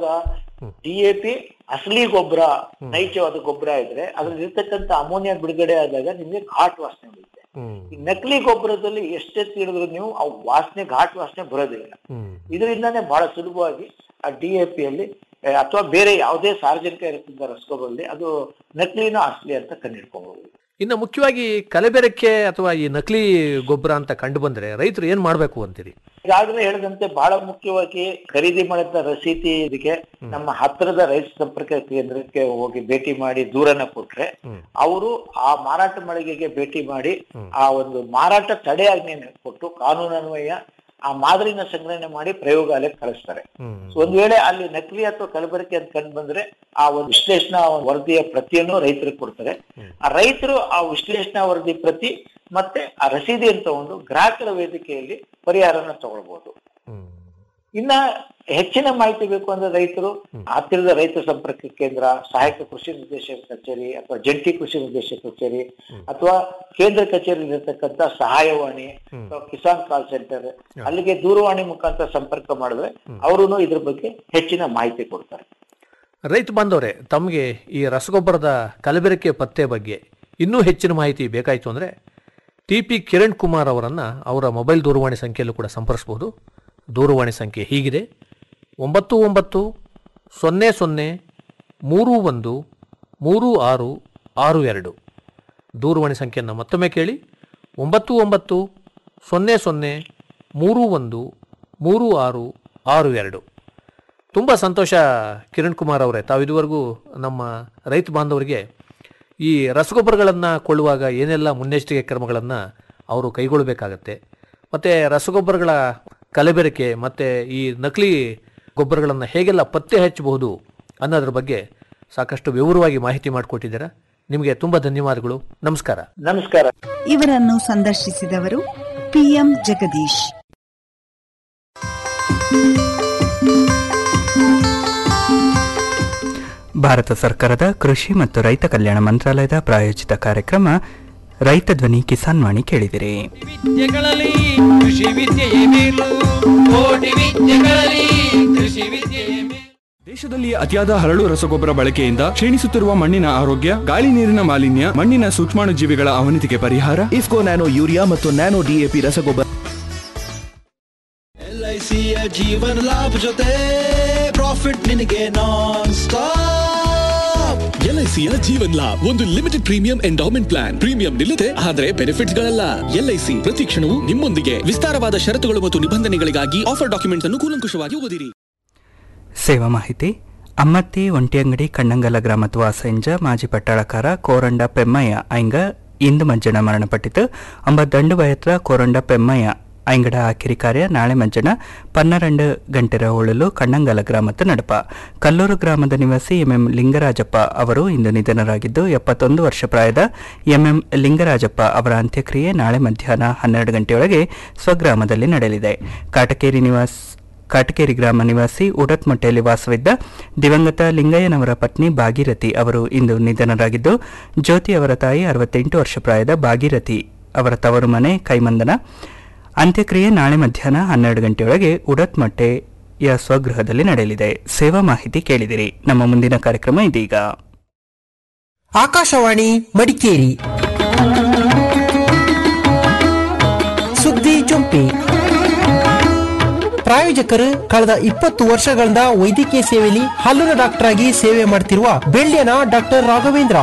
ಡಿ ಎ ಪಿ ಅಸಲಿ ಗೊಬ್ಬರ ನೈಜವಾದ ಗೊಬ್ಬರ ಇದ್ರೆ ಅದ್ರಲ್ಲಿ ಇರ್ತಕ್ಕಂಥ ಅಮೋನಿಯಾ ಬಿಡುಗಡೆ ಆದಾಗ ನಿಮ್ಗೆ ಘಾಟ್ ವಾಸನೆ ಬರುತ್ತೆ ಹ್ಮ್ ಈ ನಕಲಿ ಗೊಬ್ಬರದಲ್ಲಿ ಎಷ್ಟೇ ತೀಡಿದ್ರು ನೀವು ಆ ವಾಸನೆ ಘಾಟ್ ವಾಸನೆ ಬರೋದಿಲ್ಲ ಹ್ಮ್ ಇದರಿಂದಾನೇ ಬಹಳ ಸುಲಭವಾಗಿ ಆ ಡಿ ಎ ಪಿ ಅಲ್ಲಿ ಆ, ಅಥವಾ ಬೇರೆ ಯಾವುದೇ ಸಾರ್ವಜನಿಕ ಇರತಕ್ಕಂಥ ರಸಗೊಬ್ಬರದಲ್ಲಿ ಅದು ನಕಲಿನೋ ಅಸಲಿ ಅಂತ ಕಂಡುಹಿಡ್ಕೊಬಹುದು ಇನ್ನು ಮುಖ್ಯವಾಗಿ ಕಲಬೆರಕೆ ಅಥವಾ ಈ ನಕಲಿ ಗೊಬ್ಬರ ಅಂತ ಕಂಡು ಬಂದ್ರೆ ರೈತರು ಏನ್ ಮಾಡ್ಬೇಕು ಅಂತೀರಿ ಈಗಾಗಲೇ ಹೇಳಿದಂತೆ ಬಹಳ ಮುಖ್ಯವಾಗಿ ಖರೀದಿ ಮಾಡಿದ ರಸೀದಿ ಇದಕ್ಕೆ ನಮ್ಮ ಹತ್ತಿರದ ರೈತ ಸಂಪರ್ಕ ಕೇಂದ್ರಕ್ಕೆ ಹೋಗಿ ಭೇಟಿ ಮಾಡಿ ದೂರನ ಕೊಟ್ರೆ ಅವರು ಆ ಮಾರಾಟ ಮಳಿಗೆಗೆ ಭೇಟಿ ಮಾಡಿ ಆ ಒಂದು ಮಾರಾಟ ತಡೆ ಆಜ್ಞೆಯನ್ನು ಕೊಟ್ಟು ಕಾನೂನನ್ವಯ ಆ ಮಾದರಿನ ಸಂಗ್ರಹಣೆ ಮಾಡಿ ಪ್ರಯೋಗಾಲಯಕ್ಕೆ ಕಳಿಸ್ತಾರೆ So, ಒಂದ್ ವೇಳೆ ಅಲ್ಲಿ ನಕಲಿ ಅಥವಾ ಕಲಬೆರಕೆ ಅಂತ ಕಂಡು ಬಂದ್ರೆ ಆ ಒಂದು ವಿಶ್ಲೇಷಣಾ ವರದಿಯ ಪ್ರತಿಯನ್ನು ರೈತರಿಗೆ ಕೊಡ್ತಾರೆ ಆ ರೈತರು ಆ ವಿಶ್ಲೇಷಣಾ ವರದಿ ಪ್ರತಿ ಮತ್ತೆ ಆ ರಸೀದಿಯನ್ನು ತಗೊಂಡು ಗ್ರಾಹಕರ ವೇದಿಕೆಯಲ್ಲಿ ಪರಿಹಾರನ ತಗೊಳ್ಬಹುದು ಇನ್ನ ಹೆಚ್ಚಿನ ಮಾಹಿತಿ ಬೇಕು ಅಂದ್ರೆ ರೈತರು ಹತ್ತಿರದ ರೈತ ಸಂಪರ್ಕ ಕೇಂದ್ರ ಸಹಾಯಕ ಕೃಷಿ ನಿರ್ದೇಶಕ ಕಚೇರಿ ಅಥವಾ ಜಂಟಿ ಕೃಷಿ ನಿರ್ದೇಶಕ ಕಚೇರಿ ಅಥವಾ ಕೇಂದ್ರ ಕಚೇರಿ ಇರತಕ್ಕಂತ ಸಹಾಯವಾಣಿ ಅಥವಾ ಕಿಸಾನ್ ಕಾಲ್ ಸೆಂಟರ್ ಅಲ್ಲಿಗೆ ದೂರವಾಣಿ ಮುಖಾಂತರ ಸಂಪರ್ಕ ಮಾಡಿದ್ರೆ ಅವರು ಇದ್ರ ಬಗ್ಗೆ ಹೆಚ್ಚಿನ ಮಾಹಿತಿ ಕೊಡ್ತಾರೆ ರೈತ ಬಾಂಧವರೇ ತಮಗೆ ಈ ರಸಗೊಬ್ಬರದ ಕಲಬೆರಕೆ ಪತ್ತೆ ಬಗ್ಗೆ ಇನ್ನೂ ಹೆಚ್ಚಿನ ಮಾಹಿತಿ ಬೇಕಾಯಿತು ಅಂದರೆ ಟಿ ಪಿ ಕಿರಣ್ ಕುಮಾರ್ ಅವರನ್ನು ಅವರ ಮೊಬೈಲ್ ದೂರವಾಣಿ ಸಂಖ್ಯೆಯಲ್ಲೂ ಕೂಡ ಸಂಪರ್ಸ್ಬೋದು ದೂರವಾಣಿ ಸಂಖ್ಯೆ ಹೀಗಿದೆ ಒಂಬತ್ತು ಒಂಬತ್ತು ಸೊನ್ನೆ ಸೊನ್ನೆ ಮೂರು ಒಂದು ಮೂರು ಆರು ಆರು ಎರಡು ದೂರವಾಣಿ ಸಂಖ್ಯೆಯನ್ನು ಮತ್ತೊಮ್ಮೆ ಕೇಳಿ ಒಂಬತ್ತು ಒಂಬತ್ತು ಸೊನ್ನೆ ಸೊನ್ನೆ ಮೂರು ಒಂದು ಮೂರು ಆರು ಆರು ಎರಡು ತುಂಬ ಸಂತೋಷ ಕಿರಣ್ ಕುಮಾರ್ ಅವರೇ ತಾವು ಇದುವರೆಗೂ ನಮ್ಮ ರೈತ ಬಾಂಧವರಿಗೆ ಈ ರಸಗೊಬ್ಬರಗಳನ್ನು ಕೊಳ್ಳುವಾಗ ಏನೆಲ್ಲ ಮುನ್ನೆಚ್ಚರಿಕೆ ಕ್ರಮಗಳನ್ನು ಅವರು ಕೈಗೊಳ್ಳಬೇಕಾಗತ್ತೆ ಮತ್ತು ರಸಗೊಬ್ಬರಗಳ ಕಲಬೆರಕೆ ಮತ್ತು ಈ ನಕಲಿ ಗೊಬ್ಬರಗಳನ್ನು ಹೇಗೆಲ್ಲ ಪತ್ತೆ ಹಚ್ಚಬಹುದು ಅನ್ನೋದ್ರ ಬಗ್ಗೆ ಸಾಕಷ್ಟು ವಿವರವಾಗಿ ಮಾಹಿತಿ ಮಾಡಿಕೊಟ್ಟಿದ್ದೀರಾ ನಿಮಗೆ ತುಂಬ ಧನ್ಯವಾದಗಳು ನಮಸ್ಕಾರ ನಮಸ್ಕಾರ ಇವರನ್ನು ಸಂದರ್ಶಿಸಿದವರು ಪಿಎಂ ಜಗದೀಶ್ ಭಾರತ ಸರ್ಕಾರದ ಕೃಷಿ ಮತ್ತು ರೈತ ಕಲ್ಯಾಣ ಮಂತ್ರಾಲಯದ ಪ್ರಾಯೋಜಿತ ಕಾರ್ಯಕ್ರಮ ರೈತ ಧ್ವನಿ ಕಿಸಾನ್ ವಾಣಿ ಕೇಳಿದಿರಿ ವಿದ್ಯೆಗಳಲ್ಲಿ ಕೃಷಿ ವಿದ್ಯೆಯೇ ಮೇಲು ಕೋಟಿ ವಿದ್ಯೆಗಳಲ್ಲಿ ಕೃಷಿ ವಿದ್ಯೆಯೇ ಮೇಲು ದೇಶದಲ್ಲಿ ಅತಿಯಾದ ಹರಳು ರಸಗೊಬ್ಬರ ಬಳಕೆಯಿಂದ ಕ್ಷೀಣಿಸುತ್ತಿರುವ ಮಣ್ಣಿನ ಆರೋಗ್ಯ ಗಾಳಿ ನೀರಿನ ಮಾಲಿನ್ಯ ಮಣ್ಣಿನ ಸೂಕ್ಷ್ಮಾಣುಜೀವಿಗಳ ಅವನತಿಗೆ ಪರಿಹಾರ ಇಫ್ಕೋ ನ್ಯಾನೋ ಯೂರಿಯಾ ಮತ್ತು ನ್ಯಾನೋ ಡಿಎಪಿ ರಸಗೊಬ್ಬರ ಎಲ್ಐಸಿಯ ಜೀವನ ಲಾಭ ಜೊತೆ ಪ್ರಾಫಿಟ್ ನಿನಗೆ ನಾನ್ ಸ್ಟಾಪ್ ಎಲ್ಐಸಿಯ ಜೀವನ್ ಲಾಭ್ ಒಂದು limited premium endowment plan premium ನಿಲ್ಲದೆ ಆದರೆ ಬೆನಿಫಿಟ್ಸ್ ಗಳಲ್ಲ ಎಲ್ಐಸಿ ಪ್ರತಿ ಕ್ಷಣವೂ ನಿಮ್ಮೊಂದಿಗೆ ವಿಸ್ತಾರವಾದ ಷರತ್ತುಗಳು ಮತ್ತು ನಿಬಂಧನೆಗಳಿಗಾಗಿ ಆಫರ್ ಡಾಕ್ಯುಮೆಂಟ್ಸ್ ಅನ್ನು ಕೂಲಂಕುಷವಾಗಿ ಓದಿರಿ ಸೇವಾ ಮಾಹಿತಿ ಅಮ್ಮತ್ತಿ ಒಂಟಿಯಂಗಡಿ ಕಣ್ಣಂಗಲ ಗ್ರಾಮದ ವಾಸಂಜ ಮಾಜಿ ಪಟ್ಟಾಳಕಾರ ಕೋರಂಡ ಪೆಮ್ಮಯ್ಯ ಐಂಗ ಇಂದು ಮಜ್ಜನ ಮರಣಪಟ್ಟಿತು ಅಂಬ ದಂಡು ಬಯತ್ರ ಕೋರಂಡ ಪೆಮ್ಮಯ್ಯ ಐಂಗಡ ಆಕಿರಿ ಕಾರ್ಯ ನಾಳೆ ಮಜ್ಜನ ಪನ್ನೆರಡು ಗಂಟೆರ ಉಳಲು ಕಣ್ಣಂಗಲ ಗ್ರಾಮದ ನಡಪ ಕಲ್ಲೂರು ಗ್ರಾಮದ ನಿವಾಸಿ ಎಂಎಂ ಲಿಂಗರಾಜಪ್ಪ ಅವರು ಇಂದು ನಿಧನರಾಗಿದ್ದು ಎಪ್ಪತ್ತೊಂದು ವರ್ಷ ಪ್ರಾಯದ ಎಂಎಂ ಲಿಂಗರಾಜಪ್ಪ ಅವರ ಅಂತ್ಯಕ್ರಿಯೆ ನಾಳೆ ಮಧ್ಯಾಹ್ನ ಹನ್ನೆರಡು ಗಂಟೆಯೊಳಗೆ ಸ್ವಗ್ರಾಮದಲ್ಲಿ ನಡೆಯಲಿದೆ ಕಾಟಕೇರಿ ನಿವಾಸ್ ಕಾಟಕೇರಿ ಗ್ರಾಮ ನಿವಾಸಿ ಉಡತ್ಮೊಟ್ಟೆಯಲ್ಲಿ ವಾಸವಿದ್ದ ದಿವಂಗತ ಲಿಂಗಯ್ಯನವರ ಪತ್ನಿ ಭಾಗೀರಥಿ ಅವರು ಇಂದು ನಿಧನರಾಗಿದ್ದು ಜ್ಯೋತಿ ಅವರ ತಾಯಿ ಅರವತ್ತೆಂಟು ವರ್ಷ ಪ್ರಾಯದ ಭಾಗೀರಥಿ ಅವರ ತವರು ಮನೆ ಕೈಮಂದನ ಅಂತ್ಯಕ್ರಿಯೆ ನಾಳೆ ಮಧ್ಯಾಹ್ನ ಹನ್ನೆರಡು ಗಂಟೆಯೊಳಗೆ ಉಡತ್ಮೊಟ್ಟೆಯ ಸ್ವಗೃಹದಲ್ಲಿ ನಡೆಯಲಿದೆ ಸೇವಾ ಮಾಹಿತಿ ಕೇಳಿದಿರಿ ನಮ್ಮ ಮುಂದಿನ ಕಾರ್ಯಕ್ರಮ ಇದೀಗ ಆಕಾಶವಾಣಿ ಮಡಿಕೇರಿ ಸುದ್ದಿ ಜೊಂಪಿ ಪ್ರಾಯೋಜಕರು ಕಳೆದ ಇಪ್ಪತ್ತು ವರ್ಷಗಳಿಂದ ವೈದ್ಯಕೀಯ ಸೇವೆಯಲ್ಲಿ ಹಲ್ಲುನ ಡಾಕ್ಟರ್ ಆಗಿ ಸೇವೆ ಮಾಡ್ತಿರುವ ಬೆಳ್ಳಿಯನ ಡಾಕ್ಟರ್ ರಾಘವೇಂದ್ರ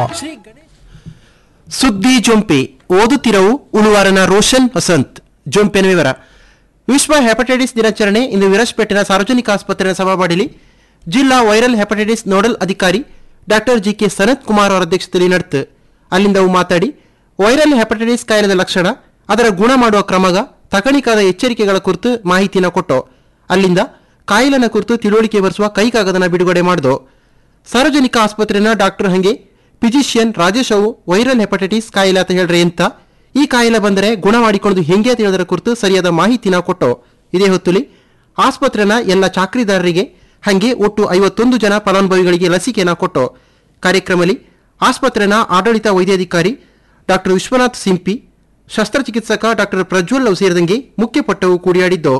ಸುದ್ದಿ ಜೊಂಪೆ ಓದುತ್ತಿರವು ಉಳುವಾರನ ರೋಷನ್ ವಸಂತ್ ಜೊಂಪೆನ ವಿವರ ವಿಶ್ವ ಹೆಪಟೈಟಿಸ್ ದಿನಾಚರಣೆ ಇಂದು ವಿರಸ್ಪೇಟಿನ ಸಾರ್ವಜನಿಕ ಆಸ್ಪತ್ರೆಯ ಸಭಾಪಡಿಲಿ ಜಿಲ್ಲಾ ವೈರಲ್ ಹೆಪಟೈಟಿಸ್ ನೋಡಲ್ ಅಧಿಕಾರಿ doctor G K Sanath Kumar ಅವರ ಅಧ್ಯಕ್ಷತೆಯಲ್ಲಿ ನಡೆತು ಅಲ್ಲಿಂದ ಅವು ಮಾತಾಡಿ ವೈರಲ್ ಹೆಪಟೈಟಿಸ್ ಕಾಯಿಲೆದ ಲಕ್ಷಣ ಅದರ ಗುಣ ಮಾಡುವ ಕ್ರಮಗ ತಕಣಿಕಾದ ಎಚ್ಚರಿಕೆಗಳ ಕುರಿತು ಮಾಹಿತಿನ ಕೊಟ್ಟು ಅಲ್ಲಿಂದ ಕಾಯಿಲೆನ ಕುರಿತು ತಿಳುವಳಿಕೆ ಬರೆಸುವ ಕೈಕಾಗದನ ಬಿಡುಗಡೆ ಮಾಡಿದು ಸಾರ್ವಜನಿಕ ಆಸ್ಪತ್ರೆನ ಡಾಕ್ಟರ್ ಹಂಗೆ ಫಿಜಿಷಿಯನ್ ರಾಜೇಶ್ ಅವು ವೈರಲ್ ಹೆಪಟೈಟಿಸ್ ಕಾಯಿಲೆ ಅಂತ ಹೇಳ್ರಿ ಅಂತ ಈ ಕಾಯಿಲೆ ಬಂದರೆ ಗುಣ ಮಾಡಿಕೊಳ್ಳೋದು ಹೆಂಗೆ ಅಂತ ಹೇಳೋದರ ಕುರಿತು ಸರಿಯಾದ ಮಾಹಿತಿನ ಕೊಟ್ಟು ಇದೇ ಹೊತ್ತುಲಿ ಆಸ್ಪತ್ರೆನ ಎಲ್ಲ ಚಾಕ್ರಿದಾರರಿಗೆ ಹಂಗೆ ಒಟ್ಟು ಐವತ್ತೊಂದು ಜನ ಫಲಾನುಭವಿಗಳಿಗೆ ಲಸಿಕೆನ ಕೊಟ್ಟು ಕಾರ್ಯಕ್ರಮದಲ್ಲಿ ಆಸ್ಪತ್ರೆನ ಆಡಳಿತ ವೈದ್ಯಾಧಿಕಾರಿ ಡಾಕ್ಟರ್ ವಿಶ್ವನಾಥ್ ಸಿಂಪಿ ಶಸ್ತ್ರಚಿಕಿತ್ಸಕ ಡಾಕ್ಟರ್ ಪ್ರಜ್ವಲ್ ಅವು ಸೇರಿದಂಗೆ ಮುಖ್ಯಪಟ್ಟವು ಕೂಡಿಯಾಡಿದ್ದು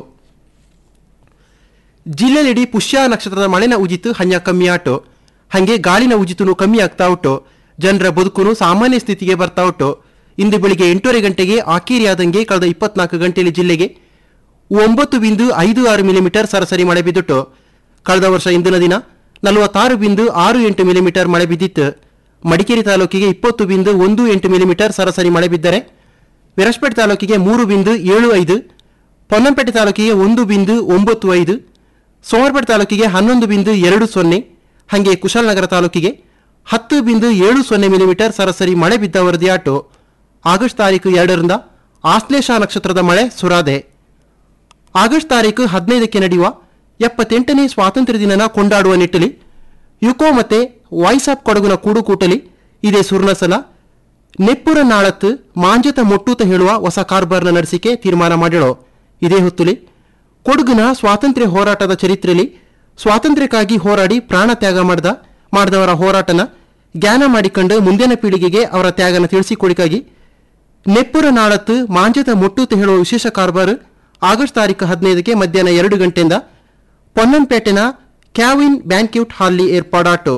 ಜಿಲ್ಲೆಯಲ್ಲಿಡೀ ಪುಷ್ಯ ನಕ್ಷತ್ರದ ಮಳೆನ ಉಜಿತು ಹಂಯ ಕಮ್ಮಿ ಆಟು ಹಂಗೆ ಗಾಳಿನ ಉಜಿತನು ಕಮ್ಮಿ ಆಗ್ತಾ ಉಂಟು ಜನರ ಬದುಕುನು ಸಾಮಾನ್ಯ ಸ್ಥಿತಿಗೆ ಬರ್ತಾ ಉಂಟು ಇಂದು ಬೆಳಿಗ್ಗೆ ಎಂಟೂವರೆ ಗಂಟೆಗೆ ಆಕೇರಿಯಾದಂಗೆ ಕಳೆದ ಇಪ್ಪತ್ನಾಲ್ಕು ಗಂಟೆಯಲ್ಲಿ ಜಿಲ್ಲೆಗೆ ಒಂಬತ್ತು ಬಿಂದು ಐದು ಆರು ಮಿಲಿಮೀಟರ್ ಸರಾಸರಿ ಮಳೆ ಬಿದ್ದುಟ್ಟು ಕಳೆದ ವರ್ಷ ಇಂದಿನ ದಿನ ನಲವತ್ತಾರು ಬಿಂದು ಆರು ಎಂಟು ಮಿಲಿಮೀಟರ್ ಮಳೆ ಬಿದ್ದಿತ್ತು ಮಡಿಕೇರಿ ತಾಲೂಕಿಗೆ ಇಪ್ಪತ್ತು ಬಿಂದು ಒಂದು ಎಂಟು ಮಿಲಿಮೀಟರ್ ಸರಾಸರಿ ಮಳೆ ಬಿದ್ದರೆ ವಿರಸ್ಪೇಟೆ ತಾಲೂಕಿಗೆ ಮೂರು ಬಿಂದು ಏಳು ಐದು ಪೊನ್ನಂಪೇಟೆ ತಾಲೂಕಿಗೆ ಒಂದು ಬಿಂದು ಒಂಬತ್ತು ಐದು ಸೋಮವಾರಪೇಟೆ ತಾಲೂಕಿಗೆ ಹನ್ನೊಂದು ಬಿಂದು ಎರಡು ಸೊನ್ನೆ ಹಾಗೆ ಕುಶಾಲನಗರ ತಾಲೂಕಿಗೆ ಹತ್ತು ಬಿಂದು ಏಳು ಸೊನ್ನೆ ಮಿಲಿಮೀಟರ್ ಸರಾಸರಿ ಮಳೆ ಬಿದ್ದ ವರದಿಯಾಟು ಆಗಸ್ಟ್ ತಾರೀಕು ಎರಡರಿಂದ ಆಶ್ಲೇಷ ನಕ್ಷತ್ರದ ಮಳೆ ಸುರಾದೆ ಆಗಸ್ಟ್ ತಾರೀಕು ಹದಿನೈದಕ್ಕೆ ನಡೆಯುವ ಎಪ್ಪತ್ತೆಂಟನೇ ಸ್ವಾತಂತ್ರ್ಯ ದಿನನ ಕೊಂಡಾಡುವ ನಿಟ್ಟಲ್ಲಿ ಯುಕೋ ಮತ್ತೆ ವಾಯ್ಸ್ ಆಫ್ ಕೊಡಗುನ ಕೂಡುಕೂಟಲಿ ಇದೇ ಸುರ್ಣಸಲ ನೆಪ್ಪುರ ನಾಳತ್ತು ಮಾಂಜತ ಮೊಟ್ಟೂತ ಹೇಳುವ ಹೊಸ ಕಾರ್ಬಾರ್ನ ನಡೆಸಿಕೆ ತೀರ್ಮಾನ ಮಾಡಿಳೋ ಇದೇ ಹೊತ್ತುಲಿ ಕೊಡಗಿನ ಸ್ವಾತಂತ್ರ್ಯ ಹೋರಾಟದ ಚರಿತ್ರೆಯಲ್ಲಿ ಸ್ವಾತಂತ್ರ್ಯಕ್ಕಾಗಿ ಹೋರಾಡಿ ಪ್ರಾಣ ತ್ಯಾಗ ಮಾಡಿದ ಮಾಡಿದವರ ಹೋರಾಟನ ಜ್ಞಾನ ಮಾಡಿಕೊಂಡು ಮುಂದಿನ ಪೀಳಿಗೆಗೆ ಅವರ ತ್ಯಾಗನ ತಿಳಿಸಿಕೊಡಿಕಾಗಿ ನೆಪ್ಪುರ ನಾಳತ್ತು ಮಾಂಜತ ಮೊಟ್ಟೂತ ಹೇಳುವ ವಿಶೇಷ ಕಾರ್ಬಾರ್ ಆಗಸ್ಟ್ ತಾರೀಕು ಹದಿನೈದಕ್ಕೆ ಮಧ್ಯಾಹ್ನ ಎರಡು ಗಂಟೆಯಿಂದ ಪೊನ್ನಂಪೇಟೆನ ಕ್ಯಾವಿನ್ ಬ್ಯಾಂಕ್ಯೂಟ್ ಹಾಲ್ಲಿ ಏರ್ಪಾಡಾಟು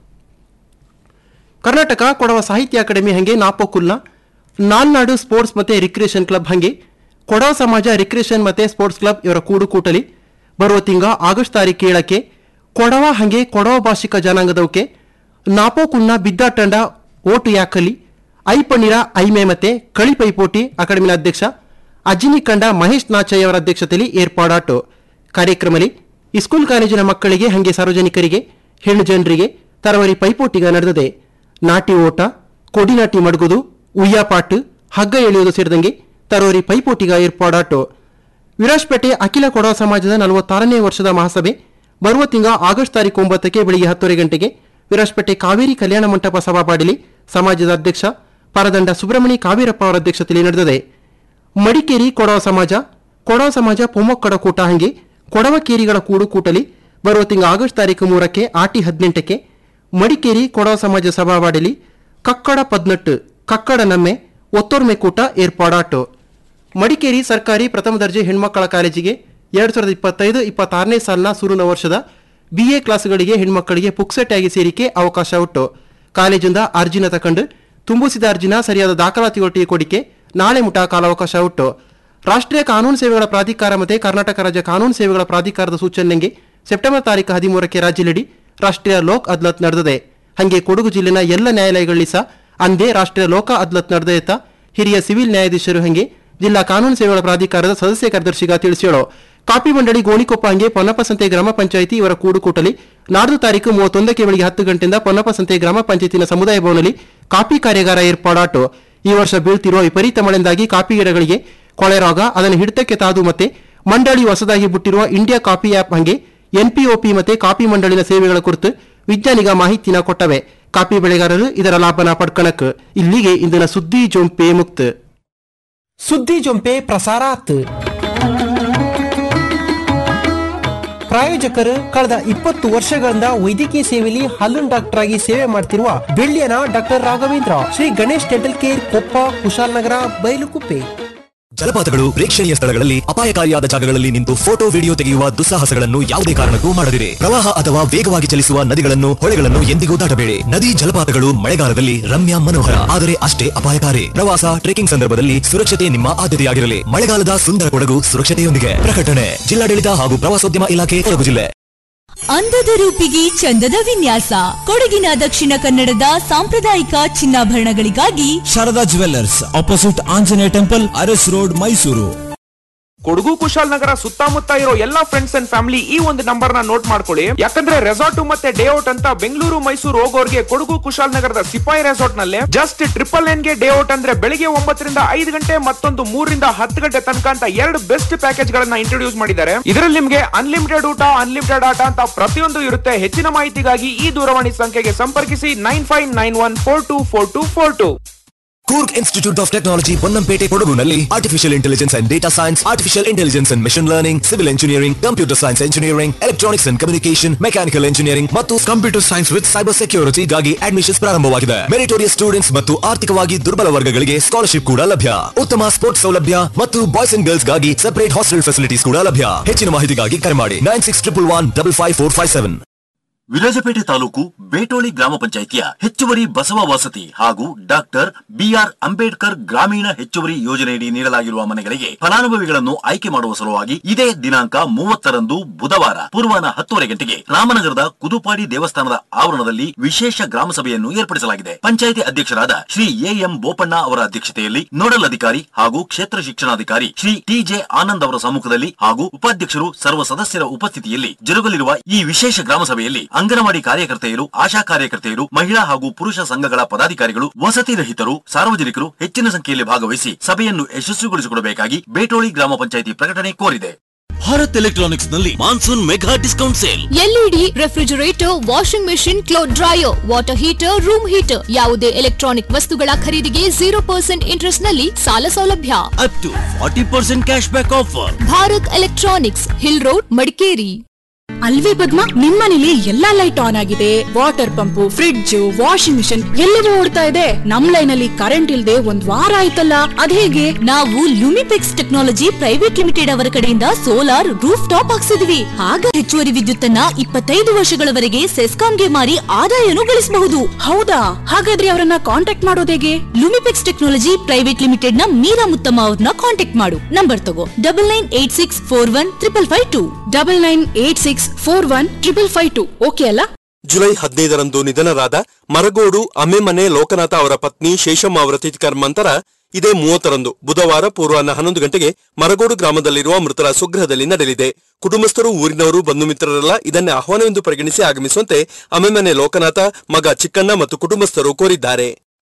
ಕರ್ನಾಟಕ ಕೊಡವ ಸಾಹಿತ್ಯ ಅಕಾಡೆಮಿ ಹಂಗೆ ನಾಪೋಕುಲ್ನ ನಾಲ್ನಾಡು ಸ್ಪೋರ್ಟ್ಸ್ ಮತ್ತೆ ರಿಕ್ರಿಯೇಷನ್ ಕ್ಲಬ್ ಹಂಗೆ ಕೊಡವ ಸಮಾಜ ರಿಕ್ರಿಯೇಷನ್ ಮತ್ತೆ ಸ್ಪೋರ್ಟ್ಸ್ ಕ್ಲಬ್ ಇವರ ಕೂಡುಕೂಟಲಿ ಬರುವ ತಿಂಗ ಆಗಸ್ಟ್ ತಾರೀಕು ಏಳಕ್ಕೆ ಕೊಡವ ಹಂಗೆ ಕೊಡವ ಭಾಷಿಕ ಜನಾಂಗದವಕ್ಕೆ ನಾಪೋಕುಲ್ನ ಬಿದ್ದಾಟಂಡ ಓಟು ಯಾಕಲಿ ಐಪಣ್ಣಿರ ಐಮೆ ಮತ್ತೆ ಕಳಿ ಪೈಪೋಟಿ ಅಕಾಡೆಮಿನ ಅಧ್ಯಕ್ಷ ಅಜಿನಿ ಕಂಡ ಮಹೇಶ್ ನಾಚಯ್ಯ ಅವರ ಅಧ್ಯಕ್ಷತೆಯಲ್ಲಿ ಏರ್ಪಾಡಾಟು ಕಾರ್ಯಕ್ರಮದಲ್ಲಿ ಇಸ್ಕೂಲ್ ಕಾಲೇಜಿನ ಮಕ್ಕಳಿಗೆ ಹಂಗೆ ಸಾರ್ವಜನಿಕರಿಗೆ ಹೆಣ್ಣು ಜನರಿಗೆ ತರವರಿ ಪೈಪೋಟಿಗ ನಡೆದಿದೆ ನಾಟಿ ಓಟ ಕೊಡಿನಾಟಿ ಮಡಗುದು ಉಯ್ಯಾಪಾಟು ಹಗ್ಗ ಎಳೆಯುವುದು ಸೇರಿದಂಗೆ ತರವರಿ ಪೈಪೋಟಿಗ ಏರ್ಪಾಡಾಟು ವಿರಾಜ್ಪೇಟೆ ಅಖಿಲ ಕೊಡವ ಸಮಾಜದ ನಲವತ್ತಾರನೇ ವರ್ಷದ ಮಹಾಸಭೆ ಬರುವ ತಿಂಗ ಆಗಸ್ಟ್ ತಾರೀಕು ಒಂಬತ್ತಕ್ಕೆ ಬೆಳಿಗ್ಗೆ ಹತ್ತುವರೆ ಗಂಟೆಗೆ ವಿರಾಜಪೇಟೆ ಕಾವೇರಿ ಕಲ್ಯಾಣ ಮಂಟಪ ಸಭಾಪಾಡಿಲಿ ಸಮಾಜದ ಅಧ್ಯಕ್ಷ ಪರದಂಡ ಸುಬ್ರಹ್ಮಣಿ ಕಾವೇರಪ್ಪ ಅವರ ಅಧ್ಯಕ್ಷತೆಯಲ್ಲಿ ನಡೆದಿದೆ ಮಡಿಕೇರಿ ಕೊಡವ ಸಮಾಜ ಕೊಡವ ಸಮಾಜ ಪೊಮ್ಮೊಕ್ಕಡ ಕೂಟ ಹಂಗೆ ಕೊಡವ ಕೇರಿಗಳ ಕೂಡು ಕೂಟಲಿ ಬರುವ ತಿಂಗಳ ಆಗಸ್ಟ್ ತಾರೀಕು ಮೂರಕ್ಕೆ ಆಟಿ ಹದಿನೆಂಟಕ್ಕೆ ಮಡಿಕೇರಿ ಕೊಡವ ಸಮಾಜ ಸಭಾವಾಡಿಲಿ ಕಕ್ಕಡ ಪದ್ನಟ್ಟು ಕಕ್ಕಡ ನಮ್ಮೆ ಒತ್ತೋರ್ಮೆ ಕೂಟ ಏರ್ಪಾಡಾಟು ಮಡಿಕೇರಿ ಸರ್ಕಾರಿ ಪ್ರಥಮ ದರ್ಜೆ ಹೆಣ್ಮಕ್ಕಳ ಕಾಲೇಜಿಗೆ ಎರಡು ಸಾವಿರದ ಇಪ್ಪತ್ತೈದು ಇಪ್ಪತ್ತಾರನೇ ಸಾಲಿನ ಸುರುನ ವರ್ಷದ ಬಿಎ ಕ್ಲಾಸ್ಗಳಿಗೆ ಹೆಣ್ಮಕ್ಕಳಿಗೆ ಪುಕ್ಸೆಟ್ಟಾಗಿ ಸೇರಿಕೆ ಅವಕಾಶ ಉಂಟು ಕಾಲೇಜಿಂದ ಅರ್ಜಿನ ತಕೊಂಡು ತುಂಬಿಸಿದ ಅರ್ಜಿನ ಸರಿಯಾದ ದಾಖಲಾತಿಗೊಟ್ಟಿಗೆ ಕೊಡಿಕೆ ನಾಳೆ ಮುಟ ಕಾಲಾವಕಾಶ ಉಂಟು ರಾಷ್ಟ್ರೀಯ ಕಾನೂನು ಸೇವೆಗಳ ಪ್ರಾಧಿಕಾರ ಮತ್ತು ಕರ್ನಾಟಕ ರಾಜ್ಯ ಕಾನೂನು ಸೇವೆಗಳ ಪ್ರಾಧಿಕಾರದ ಸೂಚನೆಗೆ ಸೆಪ್ಟೆಂಬರ್ ತಾರೀಕು ಹದಿಮೂರಕ್ಕೆ ರಾಜ್ಯದಡಿ ರಾಷ್ಟ್ರೀಯ ಲೋಕ್ ಅದಾಲತ್ ನಡೆದಿದೆ ಹಂಗೆ ಕೊಡಗು ಜಿಲ್ಲೆನ ಎಲ್ಲ ನ್ಯಾಯಾಲಯಗಳಲ್ಲಿ ಸಹ ಅಂದೇ ರಾಷ್ಟ್ರೀಯ ಲೋಕ ಅದಾಲತ್ ನಡೆದೈತ ಹಿರಿಯ ಸಿವಿಲ್ ನ್ಯಾಯಾಧೀಶರು ಹಂಗೆ ಜಿಲ್ಲಾ ಕಾನೂನು ಸೇವೆಗಳ ಪ್ರಾಧಿಕಾರದ ಸದಸ್ಯ ಕಾರ್ಯದರ್ಶಿಗ ತಿಳಿಸ್ಯಾಳು ಕಾಪಿ ಮಂಡಳಿ ಗೋಣಿಕೊಪ್ಪ ಹಂಗೆ ಪೊನ್ನಪ್ಪ ಸಂತೆ ಗ್ರಾಮ ಪಂಚಾಯಿತಿ ಇವರ ಕೂಡುಕೂಟಲಿ ನಾಡ್ದು ತಾರೀಕು ಮೂವತ್ತೊಂದಕ್ಕೆ ಬೆಳಿಗ್ಗೆ ಹತ್ತು ಗಂಟೆಯಿಂದ ಪೊನ್ನಪ್ಪ ಸಂತೆ ಗ್ರಾಮ ಪಂಚಾಯತಿನ ಸಮುದಾಯ ಭವನದಲ್ಲಿ ಕಾಪಿ ಕಾರ್ಯಾಗಾರ ಏರ್ಪಾಡಾಟು ಈ ವರ್ಷ ಬೀಳ್ತಿರುವ ವಿಪರೀತ ಮಳೆಯಿಂದಾಗಿ ಕಾಪಿ ಗಿಡಗಳಿಗೆ ಕೊಳೆ ರೋಗ ಅದನ್ನು ಹಿಡಿತಕ್ಕೆ ತಾದು ಮತ್ತೆ ಮಂಡಳಿ ಹೊಸದಾಗಿ ಬಿಟ್ಟಿರುವ ಇಂಡಿಯಾ ಕಾಪಿ ಆಪ್ ಹಂಗೆ ಎನ್ಪಿಒಪಿ ಮತ್ತೆ ಕಾಪಿ ಮಂಡಳಿನ ಸೇವೆಗಳ ಕುರಿತು ವಿಜ್ಞಾನಿಗ ಮಾಹಿತಿನ ಕೊಟ್ಟವೆ ಕಾಪಿ ಬೆಳೆಗಾರರು ಇದರ ಲಾಭನ ಪಡ್ಕಣಕ್ ಇಲ್ಲಿಗೆ ಇಂದಿನ ಸುದ್ದಿ ಜೊಂಪೆ ಮುಕ್ತ ಸುದ್ದಿ ಜೊಂಪೆ ಪ್ರಸಾರಾತ್ ಪ್ರಾಯೋಜಕರು ಕಳೆದ ಇಪ್ಪತ್ತು ವರ್ಷಗಳಿಂದ ವೈದ್ಯಕೀಯ ಸೇವೆಯಲ್ಲಿ ಹಲ್ಲುನ್ ಡಾಕ್ಟರ್ ಆಗಿ ಸೇವೆ ಮಾಡ್ತಿರುವ ಬೆಳ್ಳಿಯನ doctor Raghavendra Shri Ganesh dental care Koppa Kushalnagar Bylakuppe ಜಲಪಾತಗಳು ಪ್ರೇಕ್ಷಣೀಯ ಸ್ಥಳಗಳಲ್ಲಿ ಅಪಾಯಕಾರಿಯಾದ ಜಾಗಗಳಲ್ಲಿ ನಿಂತು ಫೋಟೋ ವಿಡಿಯೋ ತೆಗೆಯುವ ದುಸ್ಸಾಹಸಗಳನ್ನು ಯಾವುದೇ ಕಾರಣಕ್ಕೂ ಮಾಡದಿರಿ ಪ್ರವಾಹ ಅಥವಾ ವೇಗವಾಗಿ ಚಲಿಸುವ ನದಿಗಳನ್ನು ಹೊಳೆಗಳನ್ನು ಎಂದಿಗೂ ದಾಟಬೇಡಿ ನದಿ ಜಲಪಾತಗಳು ಮಳೆಗಾಲದಲ್ಲಿ ರಮ್ಯ ಮನೋಹರ ಆದರೆ ಅಷ್ಟೇ ಅಪಾಯಕಾರಿ ಪ್ರವಾಸ ಟ್ರೆಕಿಂಗ್ ಸಂದರ್ಭದಲ್ಲಿ ಸುರಕ್ಷತೆ ನಿಮ್ಮ ಆದ್ಯತೆಯಾಗಿರಲಿ ಮಳೆಗಾಲದ ಸುಂದರ ಕೊಡಗು ಸುರಕ್ಷತೆಯೊಂದಿಗೆ ಪ್ರಕಟಣೆ ಜಿಲ್ಲಾಡಳಿತ ಹಾಗೂ ಪ್ರವಾಸೋದ್ಯಮ ಇಲಾಖೆ ಕೊಡಗು ಜಿಲ್ಲೆ ಅಂದದ ರೂಪಿಗೆ ಚಂದದ ವಿನ್ಯಾಸ ಕೊಡಗಿನ ದಕ್ಷಿಣ ಕನ್ನಡದ ಸಾಂಪ್ರದಾಯಿಕ ಚಿನ್ನಾಭರಣಗಳಿಗಾಗಿ Sharada jewellers opposite Anjaneya temple Aras road Mysuru Kodagu Kushalnagar ಸುತ್ತಮುತ್ತ ಇರೋ ಎಲ್ಲಾ ಫ್ರೆಂಡ್ಸ್ ಅಂಡ್ ಫ್ಯಾಮಿಲಿ ಈ ಒಂದು ನಂಬರ್ ನ ನೋಟ್ ಮಾಡ್ಕೊಳ್ಳಿ ಯಾಕಂದ್ರೆ ರೆಸಾರ್ಟ್ ಮತ್ತೆ ಡೇ ಔಟ್ ಅಂತ ಬೆಂಗಳೂರು ಮೈಸೂರು ಹೋಗೋರ್ಗೆ ಕೊಡಗು ಕುಶಾಲನಗರದ ಸಿಪಾಯಿ ರೆಸಾರ್ಟ್ ನಲ್ಲಿ ಜಸ್ಟ್ ಟ್ರಿಪಲ್ ಎನ್ ಗೆ ಡೇ ಔಟ್ ಅಂದ್ರೆ ಬೆಳಿಗ್ಗೆ ಒಂಬತ್ತರಿಂದ ಐದು ಗಂಟೆ ಮತ್ತೊಂದು ಮೂರರಿಂದ ಹತ್ತು ಗಂಟೆ ತನಕ ಅಂತ ಎರಡು ಬೆಸ್ಟ್ ಪ್ಯಾಕೇಜ್ ಗಳನ್ನ ಇಂಟ್ರೊಡ್ಯೂಸ್ ಮಾಡಿದ್ದಾರೆ ಇದರಲ್ಲಿ ನಿಮ್ಗೆ ಅನ್ಲಿಮಿಟೆಡ್ ಊಟ ಅನ್ಲಿಮಿಟೆಡ್ ಆಟ ಅಂತ ಪ್ರತಿಯೊಂದು ಇರುತ್ತೆ ಹೆಚ್ಚಿನ ಮಾಹಿತಿಗಾಗಿ ಈ ದೂರವಾಣಿ ಸಂಖ್ಯೆಗೆ ಸಂಪರ್ಕಿಸಿ nine five nine one four two four two four two Coorg institute of technology Ponnampet ಕೊಡಗುನಲ್ಲಿ artificial intelligence and data science artificial intelligence and machine learning civil engineering computer science engineering electronics and communication mechanical engineering ಮತ್ತು computer science with cyber ಸೆಕ್ಯೂರಿಟಿಗಾಗಿ admissions ಪ್ರಾರಂಭವಾಗಿದೆ meritorious students ಮತ್ತು ಆರ್ಥಿಕವಾಗಿ ದುರ್ಬಲ ವರ್ಗಗಳಿಗೆ scholarship ಕೂಡ ಲಭ್ಯ ಉತ್ತಮ ಸ್ಪೋರ್ಟ್ಸ್ ಸೌಲಭ್ಯ ಮತ್ತು ಬಾಯ್ಸ್ ಅಂಡ್ ಗರ್ಲ್ಸ್ ಗಾಗಿ ಸೆಪರೇಟ್ ಹಾಸ್ಟೆಲ್ ಫೆಸಿಲಿಟೀಸ್ ಕೂಡ ಲಭ್ಯ ಹೆಚ್ಚಿನ ಮಾಹಿತಿಗಾಗಿ ಕರೆ ಮಾಡಿ nine six triple one double five four five seven Virajpet taluk Betoli ಗ್ರಾಮ ಪಂಚಾಯಿತಿಯ ಹೆಚ್ಚುವರಿ ಬಸವ ವಸತಿ ಹಾಗೂ ಡಾಕ್ಟರ್ ಬಿಆರ್ ಅಂಬೇಡ್ಕರ್ ಗ್ರಾಮೀಣ ಹೆಚ್ಚುವರಿ ಯೋಜನೆಯಡಿ ನೀಡಲಾಗಿರುವ ಮನೆಗಳಿಗೆ ಫಲಾನುಭವಿಗಳನ್ನು ಆಯ್ಕೆ ಮಾಡುವ ಸಲುವಾಗಿ ಇದೇ ದಿನಾಂಕ ಮೂವತ್ತರಂದು ಬುಧವಾರ ಪೂರ್ವಾಹ್ನ ಹತ್ತುವರೆ ಗಂಟೆಗೆ ರಾಮನಗರದ ಕುದುಪಾಡಿ ದೇವಸ್ಥಾನದ ಆವರಣದಲ್ಲಿ ವಿಶೇಷ ಗ್ರಾಮ ಸಭೆಯನ್ನು ಏರ್ಪಡಿಸಲಾಗಿದೆ ಪಂಚಾಯಿತಿ ಅಧ್ಯಕ್ಷರಾದ ಶ್ರೀ ಎಎಂ ಬೋಪಣ್ಣ ಅವರ ಅಧ್ಯಕ್ಷತೆಯಲ್ಲಿ ನೋಡಲ್ ಅಧಿಕಾರಿ ಹಾಗೂ ಕ್ಷೇತ್ರ ಶಿಕ್ಷಣಾಧಿಕಾರಿ ಶ್ರೀ ಟಿಜೆ ಆನಂದ್ ಅವರ ಸಮ್ಮುಖದಲ್ಲಿ ಹಾಗೂ ಉಪಾಧ್ಯಕ್ಷರು ಸರ್ವ ಸದಸ್ಯರ ಉಪಸ್ಥಿತಿಯಲ್ಲಿ ಜರುಗಲಿರುವ ಈ ವಿಶೇಷ ಗ್ರಾಮ ಸಭೆಯಲ್ಲಿ ಅಂಗನವಾಡಿ ಕಾರ್ಯಕರ್ತೆಯರು ಆಶಾ ಕಾರ್ಯಕರ್ತೆಯರು ಮಹಿಳಾ ಹಾಗೂ ಪುರುಷ ಸಂಘಗಳ ಪದಾಧಿಕಾರಿಗಳು ವಸತಿ ರಹಿತರು ಸಾರ್ವಜನಿಕರು ಹೆಚ್ಚಿನ ಸಂಖ್ಯೆಯಲ್ಲಿ ಭಾಗವಹಿಸಿ ಸಭೆಯನ್ನು ಯಶಸ್ವಿಗೊಳಿಸಿಕೊಡಬೇಕಾಗಿ ಬೇಟೋಳಿ ಗ್ರಾಮ ಪಂಚಾಯಿತಿ ಪ್ರಕಟಣೆ ಕೋರಿದೆ ಭಾರತ್ ಎಲೆಕ್ಟ್ರಾನಿಕ್ಸ್ ನಲ್ಲಿ monsoon mega discount sale LED refrigerator washing machine cloth dryer water heater room heater ಯಾವುದೇ ಎಲೆಕ್ಟ್ರಾನಿಕ್ ವಸ್ತುಗಳ ಖರೀದಿಗೆ ಜೀರೋ ಪರ್ಸೆಂಟ್ ಇಂಟ್ರೆಸ್ಟ್ ನಲ್ಲಿ ಸಾಲ ಸೌಲಭ್ಯ up to forty percent cash back offer Bharat electronics hill road Madikeri ಅಲ್ವೇ ಪದ್ಮ ನಿಮ್ಮನೇಲಿ ಎಲ್ಲಾ ಲೈಟ್ ಆನ್ ಆಗಿದೆ water pump fridge washing machine ಎಲ್ಲವೂ ಓಡ್ತಾ ಇದೆ ನಮ್ ಲೈನ್ ಅಲ್ಲಿ ಕರೆಂಟ್ ಇಲ್ದೆ ಒಂದ್ ವಾರ ಆಯ್ತಲ್ಲ ಅದೇಗೆ ನಾವು ಲುಮಿಪೆಕ್ಸ್ ಟೆಕ್ನಾಲಜಿ ಪ್ರೈವೇಟ್ ಲಿಮಿಟೆಡ್ ಅವರ ಕಡೆಯಿಂದ ಸೋಲಾರ್ ರೂಫ್ ಟಾಪ್ ಹಾಕ್ಸಿದ್ವಿ ಆಗ ಹೆಚ್ಚುವರಿ ವಿದ್ಯುತ್ ಅನ್ನ ಇಪ್ಪತ್ತೈದು ವರ್ಷಗಳವರೆಗೆ ಸೆಸ್ಕಾಂಗೆ ಮಾರಿ ಆದಾಯನು ಗಳಿಸಬಹುದು ಹೌದಾ ಹಾಗಾದ್ರೆ ಅವರನ್ನ ಕಾಂಟ್ಯಾಕ್ಟ್ ಮಾಡೋದೇಗೆ ಲುಮಿಪೆಕ್ಸ್ ಟೆಕ್ನಾಲಜಿ ಪ್ರೈವೇಟ್ ಲಿಮಿಟೆಡ್ ನ ಮೀರಾ ಮುತ್ತಮ್ಮ ಅವ್ರನ್ನ ಕಾಂಟ್ಯಾಕ್ಟ್ ಮಾಡು ನಂಬರ್ ತಗೋ double nine eight six four one triple five two double nine eight six four one triple five two okay ಅಲ್ಲ ಜುಲೈ ಹದಿನೈದರಂದು ನಿಧನರಾದ ಮರಗೋಡು ಅಮ್ಮೆಮನೆ ಲೋಕನಾಥ ಅವರ ಪತ್ನಿ ಶೇಷಮ್ಮ ಅವರ ತಿಥಿ ಕರ್ಮಾಂತರ ಇದೇ ಮೂವತ್ತರಂದು ಬುಧವಾರ ಪೂರ್ವಾಹ್ನ ಹನ್ನೊಂದು ಗಂಟೆಗೆ ಮರಗೋಡು ಗ್ರಾಮದಲ್ಲಿರುವ ಮೃತರ ಸ್ವಗೃಹದಲ್ಲಿ ನಡೆಯಲಿದೆ ಕುಟುಂಬಸ್ಥರು ಊರಿನವರು ಬಂಧು ಮಿತ್ರರೆಲ್ಲ ಇದನ್ನೇ ಆಹ್ವಾನವೆಂದು ಪರಿಗಣಿಸಿ ಆಗಮಿಸುವಂತೆ ಅಮ್ಮೆಮನೆ ಲೋಕನಾಥ ಮಗ ಚಿಕ್ಕಣ್ಣ ಮತ್ತು ಕುಟುಂಬಸ್ಥರು ಕೋರಿದ್ದಾರೆ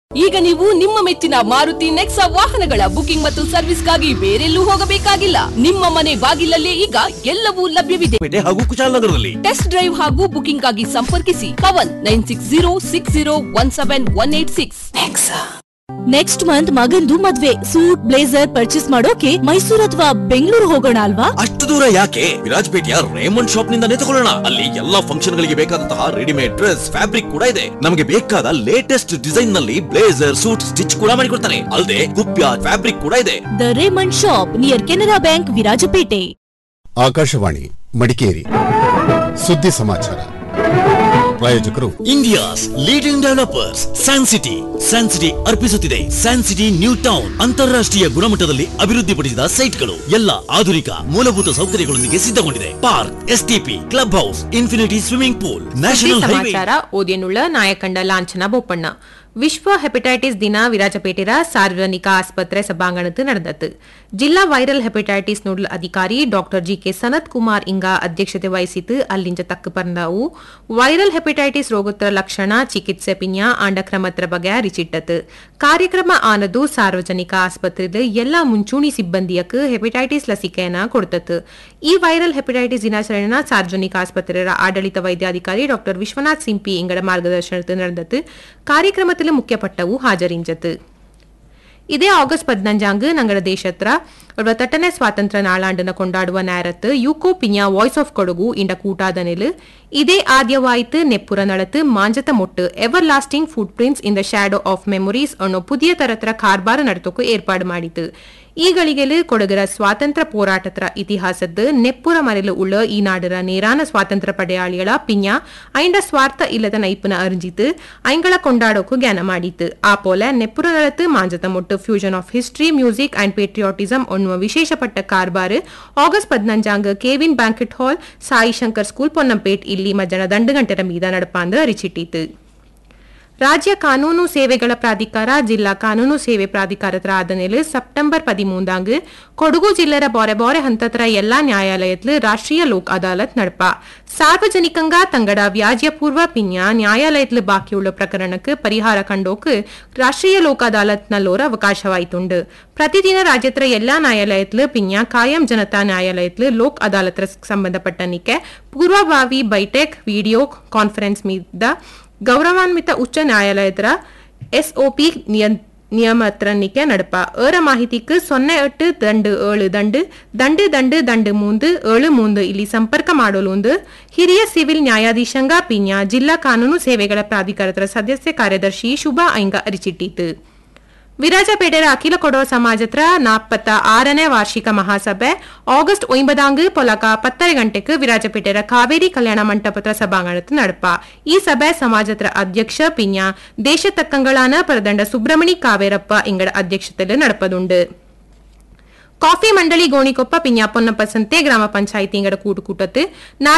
ಈಗ ನೀವು ನಿಮ್ಮ ಮೆಚ್ಚಿನ ಮಾರುತಿ ನೆಕ್ಸಾ ವಾಹನಗಳ ಬುಕಿಂಗ್ ಮತ್ತು ಸರ್ವಿಸ್ಗಾಗಿ ಬೇರೆಲ್ಲೂ ಹೋಗಬೇಕಾಗಿಲ್ಲ ನಿಮ್ಮ ಮನೆ ಬಾಗಿಲಲ್ಲೇ ಈಗ ಎಲ್ಲವೂ ಲಭ್ಯವಿದೆ ಪೇಟೆ ಹಾಗೂ ಕುಶಾಲನಗರದಲ್ಲಿ ಟೆಸ್ಟ್ ಡ್ರೈವ್ ಹಾಗೂ ಬುಕಿಂಗ್ ಆಗಿ ಸಂಪರ್ಕಿಸಿ Pavan nine six zero six zero one seven one eight six next month ಮಗಂದು ಮದ್ವೆ ಸೂಟ್ ಬ್ಲೇಸರ್ ಪರ್ಚೇಸ್ ಮಾಡೋಕೆ ಮೈಸೂರು ಅಥವಾ ಬೆಂಗಳೂರು ಹೋಗೋಣ ಅಲ್ವಾ ಅಷ್ಟು ದೂರ ಯಾಕೆ ವಿರಾಜಪೇಟೆಯ ರೇಮಂಡ್ ಶಾಪ್ ನಿಂದಾನೇ ತಗೊಳ್ಳೋಣ ಅಲ್ಲಿ ಎಲ್ಲಾ ಫಂಕ್ಷನ್ ಗಳಿಗೆ ಬೇಕಾದಂತಹ ರೆಡಿಮೇಡ್ ಡ್ರೆಸ್ ಫ್ಯಾಬ್ರಿಕ್ ಕೂಡ ಇದೆ ನಮಗೆ ಬೇಕಾದ ಲೇಟೆಸ್ಟ್ ಡಿಸೈನ್ ನಲ್ಲಿ ಬ್ಲೇಸರ್ ಸೂಟ್ ಸ್ಟಿಚ್ ಕೂಡ ಮಾಡಿಕೊಡ್ತಾನೆ ಅಲ್ಲದೆ ಕುಪ್ಯ ಫ್ಯಾಬ್ರಿಕ್ ಕೂಡ ಇದೆ the Raymond shop near Canara bank Virajpet Akashvani Madikeri ಸುದ್ದಿ ಸಮಾಚಾರ ಪ್ರಾಯೋಜಕರು India's leading developers San City San City ಅರ್ಪಿಸುತ್ತಿದೆ ಸ್ಯಾನ್ ಸಿಟಿ ನ್ಯೂ ಟೌನ್ ಅಂತಾರಾಷ್ಟ್ರೀಯ ಗುಣಮಟ್ಟದಲ್ಲಿ ಅಭಿವೃದ್ಧಿಪಡಿಸಿದ ಸೈಟ್ಗಳು ಎಲ್ಲ ಆಧುನಿಕ ಮೂಲಭೂತ ಸೌಕರ್ಯಗಳೊಂದಿಗೆ ಸಿದ್ಧಗೊಂಡಿದೆ park STP club house infinity swimming pool ಸುದ್ದಿ ನ್ಯಾಷನಲ್ ಹೈವೇ ಸಮಾಚಾರ ಓದಿಯನುಳ್ಳ ನಾಯಕಂಡ ಲಾಂಛನ ಬೋಪಣ್ಣ ವಿಶ್ವ ಹೆಪಟೈಟಿಸ್ ದಿನ ವಿರಾಜಪೇಟೆರ ಸಾರ್ವಜನಿಕ ಆಸ್ಪತ್ರೆ ಸಭಾಂಗಣத்து ನಡೆದತ್ತು ಜಿಲ್ಲಾ ವೈರಲ್ ಹೆಪಟೈಟಿಸ್ ನೋಡಲ್ ಅಧಿಕಾರಿ doctor G K Sanath Kumar ಇಂಗ ಅಧ್ಯಕ್ಷತೆ ವಹಿಸಿತು ಅಲ್ಲಿಂಜ ತಕ್ಕ ಪರ್ನವು ವೈರಲ್ ಹೆಪಟೈಟಿಸ್ ರೋಗದ ಲಕ್ಷಣ ಚಿಕಿತ್ಸೆ ಪಿನ್ಯ ಆಂಡ ಕ್ರಮತ್ರ ಬಗ್ಗೆ ಅರಿಚಿಟ್ಟತು ಕಾರ್ಯಕ್ರಮ ಆನದು ಸಾರ್ವಜನಿಕ ಆಸ್ಪತ್ರೆದ ಎಲ್ಲಾ ಮುಂಚೂಣಿ ಸಿಬ್ಬಂದಿಯಕ್ ಹೆಪಟೈಟಿಸ್ ಲಸಿಕೆಯನ್ನ ಕೊಡ್ತತ್ತು ಈ ವೈರಲ್ ಹೆಪಟೈಟಿಸ್ ದಿನಾಚರಣೆನ ಸಾರ್ವಜನಿಕ ಆಸ್ಪತ್ರೆಯ ಆಡಳಿತ ವೈದ್ಯಾಧಿಕಾರಿ ಡಾಕ್ಟರ್ ವಿಶ್ವನಾಥ್ ಸಿಂಪಿ ಇಂಗಡ ಮಾರ್ಗದರ್ಶನത്തിൽ നടന്നത് ಕಾರ್ಯಕ್ರಮത്തിൽ ಮುಖ್ಯಪಟ್ಟವು ಹಾಜರಿಂಜತು ಇದೇ ಆಗಸ್ಟ್ ಪದ್ನಂಜಾಂಗ್ ನಂಗಡ ದೇಶತ್ರ ಅರವತ್ತೆಟ್ಟನೇ ಸ್ವಾತಂತ್ರ್ಯ ನಾಳಾಂಡನ ಕೊಂಡಾಡುವ ನೇರത്ത് ಯುಕೋ ಪಿನ್ಯ ವಾಯ್ಸ್ ಆಫ್ ಕೊಡಗು ಇಂಡ ಕೂಟಾದನೆಲ್ ಇದೇ ಆದ್ಯವಾಯಿತು ನೆಪ್ಪುರ ನಳത്ത് ಮಾಂಜತ ಮೊಟ್ಟು everlasting footprints in the shadow of memories ಅನ್ನೋ ಪುದಿಯ ತರತ್ರ ಕಾರ್ಬಾರ ನಡತಕ್ಕೂ ಏರ್ಪಾಡು ಮಾಡಿತು ಈ ಗಳಿಗೆಲು ಕೊಡಗರ ಸ್ವಾತಂತ್ರ್ಯ പോരാട്ടത്ര ഇതിഹാസത്ത് നെപ്പുറ മരല് ഉള്ള ഈ നാടര നേരാന സ്വാതന്ത്ര്യ പടയാളികള പിഞ്ഞ അയിന്റെ സ്വാർത്ഥ ഇല്ലത നൈപ്പുന അറിഞ്ഞിത്ത് അയങ്ങളെ കൊണ്ടാടോക്കു ജ്ഞാന ಮಾಡಿತ್ತು ಆ ಪೋಲೆ ನೆಪ್ಪುರ ನಳത്ത് ಮಾಂಜತ ಮೊಟ್ಟು fusion of history music and patriotism ಅನ್ನುವ ವಿಶೇಷಪಟ್ಟ ಕಾರ್ಬಾರ್ ಆಗಸ್ಟ್ ಪದ್ನಂಜಾಂಗ್ Kevin banquet hall Sai Shankar school Ponnampet ಇಲ್ಲಿ ಮಧ್ಯಾಹ್ನ ದಂಡು ಗಂಟೆರ ಮೀದ ನಡಪಾಂದು ಅರಿಚಿಟ್ಟಿತು ರಾಜ್ಯ ಕಾನೂನು ಸೇವೆಗಳ ಪ್ರಾಧಿಕಾರ ಜಿಲ್ಲಾ ಕಾನೂನು ಸೇವೆ ಪ್ರಾಧಿಕಾರತ್ರ ಆದನೆಲ್ ಸೆಪ್ಟೆಂಬರ್ ಪದಿಮೂಂದಾಂಗ್ ಕೊಡಗು ಜಿಲ್ಲೆರ ಬಾರೆ ಬಾರೆ ಹಂತತ್ರ ಎಲ್ಲಾ ನ್ಯಾಯಾಲಯತ್ಲು ರಾಷ್ಟ್ರೀಯ ಲೋಕ್ ಅದಾಲತ್ ನಡಪ ಸಾರ್ವಜನಿಕಂಗ ತಂಗಡ ವ್ಯಾಜ್ಯಪೂರ್ವ ಪಿನ್ಯ ನ್ಯಾಯಾಲಯತ್ಲು ಬಾಕಿಯುಳ್ಳ ಪ್ರಕರಣಕ್ಕೆ ಪರಿಹಾರ ಕಂಡೋಕ್ ರಾಷ್ಟ್ರೀಯ ಲೋಕ್ ಅದಾಲತ್ ನಲ್ಲೋರ ಅವಕಾಶವಾಯ್ತುಂಡು ಪ್ರತಿದಿನ ರಾಜ್ಯತ್ರ ಎಲ್ಲಾ ನ್ಯಾಯಾಲಯತ್ಲು ಪಿನ್ಯ ಕಾಯಂ ಜನತಾ ನ್ಯಾಯಾಲಯತ್ಲು ಲೋಕ್ ಅದಾಲತ್ರ ಸಂಬಂಧಪಟ್ಟನಿಕೆ ಪೂರ್ವಭಾವಿ ಬೈಟೆಕ್ ವಿಡಿಯೋ ಕಾನ್ಫರೆನ್ಸ್ ಮೀದ ಗೌರವಾನ್ವಿತ ಉಚ್ಚ ನ್ಯಾಯಾಲಯದ ಎಸ್ಒಪಿ ನಿಯಮತ್ರನಿಕೆ ನಡಪ ಏರ ಮಾಹಿತಿக்கு ಸೊನ್ನೆ ಎಟ್ಟು ದಂಡು ಏಳು ದಂಡು ದಂಡು ದಂಡು ದಂಡು ಮೂಂದು ಏಳು ಮೂಂದು ಇಲ್ಲಿ ಸಂಪರ್ಕ ಮಾಡಲೊಂದು ಹಿರಿಯ ಸಿವಿಲ್ ನ್ಯಾಯಾಧೀಶಂಗ ಪಿನ್ಯ ಜಿಲ್ಲಾ ಕಾನೂನು ಸೇವೆಗಳ ಪ್ರಾಧಿಕಾರದ ಸದಸ್ಯ ಕಾರ್ಯದರ್ಶಿ ಶುಭಾ ಐಂಗ ಅರಿಚಿಟ್ಟಿತು ವಿರಾಜಪೇಟೆರ ಅಖಿಲ ಕೊಡವ ಸಮಾಜತ್ರ ನಾಪ್ಪತ್ತ ಆರನೇ ವಾರ್ಷಿಕ ಮಹಾಸಭೆ ಆಗಸ್ಟ್ ಒಂಬದಾಂಗ್ ಪೊಲಕ ಪತ್ತರ ಗಂಟೆಗೆ ವಿರಾಜಪೇಟೆರ ಕಾವೇರಿ ಕಲ್ಯಾಣ ಮಂಟಪತ್ರ ಸಭಾಂಗಣത്ത് നടപ്പ ಈ ಸಭೆ ಸಮಾಜತ್ರ ಅಧ್ಯಕ್ಷ ಪಿನ್ಯ ದೇಶ ತಕ್ಕಂಗಳಾನ ಪ್ರದಂಡ ಸುಬ್ರಹ್ಮಣಿ ಕಾವೇರಪ್ಪ ಇಂಗಡ ಅಧ್ಯಕ್ಷತೆಯಲ್ಲಿ നടപ്പതുണ്ട് ಕಾಫಿ ಮಂಡಳಿ ಗೋಣಿಕೊಪ್ಪ ಪಿನ್ಯ ಪೊನ್ನಪ್ಪ ಸಂತೆ ಗ್ರಾಮ ಪಂಚಾಯಿತಿ ಇಂಗಡ ಕೂಟುಕೂಟತ್ತು